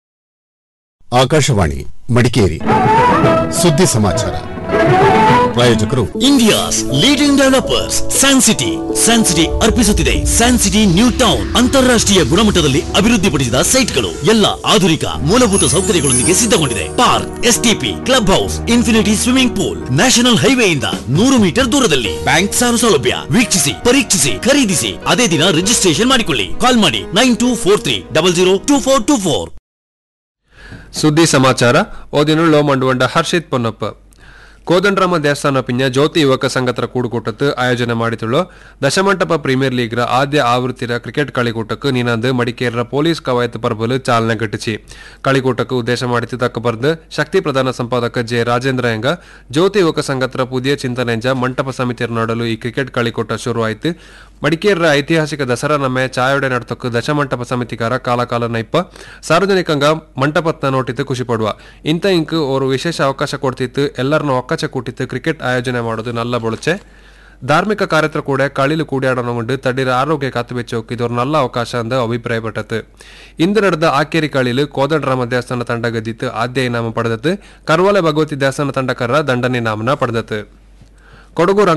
ಆಕಾಶವಾಣಿ ಮಡಿಕೇರಿ ಸುದ್ದಿ ಸಮಾಚಾರ ಪ್ರಾಯೋಜಕರು India's leading developers San City San City ಅರ್ಪಿಸುತ್ತಿದೆ ಸ್ಯಾನ್ ಸಿಟಿ ನ್ಯೂ ಟೌನ್ ಅಂತಾರಾಷ್ಟ್ರೀಯ ಗುಣಮಟ್ಟದಲ್ಲಿ ಅಭಿವೃದ್ಧಿಪಡಿಸಿದ ಸೈಟ್ಗಳು ಎಲ್ಲ ಆಧುನಿಕ ಮೂಲಭೂತ ಸೌಕರ್ಯಗಳೊಂದಿಗೆ ಸಿದ್ಧಗೊಂಡಿದೆ park STP club house infinity swimming pool national ಹೈವೇಯಿಂದ ನೂರು ಮೀಟರ್ ದೂರದಲ್ಲಿ ಬ್ಯಾಂಕ್ ಸಾಲ ಸೌಲಭ್ಯ ವೀಕ್ಷಿಸಿ ಪರೀಕ್ಷಿಸಿ ಖರೀದಿಸಿ ಅದೇ ದಿನ ರಿಜಿಸ್ಟ್ರೇಷನ್ ಮಾಡಿಕೊಳ್ಳಿ ಕಾಲ್ ಮಾಡಿ nine two four three double zero two four two four ಸುದ್ದಿ ಸಮಾಚಾರ ಓದಿನುಳ್ಳು ಮಂಡುವಂಡ ಹರ್ಷಿತ್ ಪೊನ್ನಪ್ಪ ಕೋದಂಡರಾಮ ದೇವಸ್ಥಾನ ಪಿಂಜ ಜ್ಯೋತಿ ಯುವಕ ಸಂಘತರ ಕೂಡುಕೂಟತ್ತು ಆಯೋಜನೆ ಮಾಡಿತುಳ್ಳು ದಶಮಂಟಪ ಪ್ರೀಮಿಯರ್ ಲೀಗ್ರ ಆದ್ಯ ಆವೃತ್ತಿರ ಕ್ರಿಕೆಟ್ കളിക്കൂട്ടക്ക് നീനാന്ത് മടിക്കേറ പോലീസ് കവായത്ത് പർബല് ചാലന കെട്ടിച്ച് കളിക്കൂട്ടക്ക് ഉദ്ദേശം ಮಾಡಿತು ತಕ್ಕ ಬರ್ದು ಶಕ್ತಿ ಪ್ರಧಾನ ಸಂಪಾದಕ ಜೆ ರಾಜೇಂದ್ರ ಎಂಗ ಜ್ಯೋತಿ ಯುವಕ ಸಂಘತ್ರ ಪುದಿಯ ಚಿಂತನೆಂಜ ಮಂಟಪ ಸಮಿತಿಯರ ನಡಲು ಈ ಕ್ರಿಕೆಟ್ കളിക്കൂಟ ಶುರುವಾಯಿತು ಮಡಿಕೇರ ಐತಿಹಾಸಿಕ ದಸರಾ ನಮ್ಮೆ ಚಾಯೋಡೆ ನಡ್ತಕ್ಕು ದಶಮಂಟಪ ಸಮಿತಿಕಾರ ಕಾಲಕಾಲ ನೈಪ ಸಾರ್ವಜನಿಕಂಗ ಮಂಟಪತ್ನ ನೋಟಿತ್ತು ಖುಷಿ ಪಡುವ ಇಂಥ ಇಂಕ್ ಅವರು ವಿಶೇಷ ಅವಕಾಶ ಕೊಡ್ತಿತ್ತು ಎಲ್ಲರನ್ನ ಒಕ್ಕಚ ಕೂಟಿತ್ತು ಕ್ರಿಕೆಟ್ ಆಯೋಜನೆ ಮಾಡೋದು ನಲ್ಲ ಬೊಳಚೆ ಧಾರ್ಮಿಕ ಕಾರ್ಯತ್ರ ಕೂಡ കളിಲು കൂടിയാടണമുണ്ട് തടിര ആരോഗ്യ കാത്തുവെച്ചോക്ക് ഇതൊരു നല്ല അവകാശം എന്ന് അഭിപ്രായപ്പെട്ടത് ಇಂದು ನಡೆದ ಆಕೇರಿ ಕಾಳಿಲು ಕೋದಂಡರಾಮ ದೇವಸ್ಥಾನ ತಂಡ ಗದ್ದಿತ್ತು ಆದ್ಯ ಇನಾಮ ಪಡೆದತ್ತು ಕರ್ವಾಲೆ ಭಗವತಿ ದೇವಸ್ಥಾನ ತಂಡಕರ ದಂಡನೆ ನಾಮನ ಪಡೆದತ್ತು ಕೊಡಗು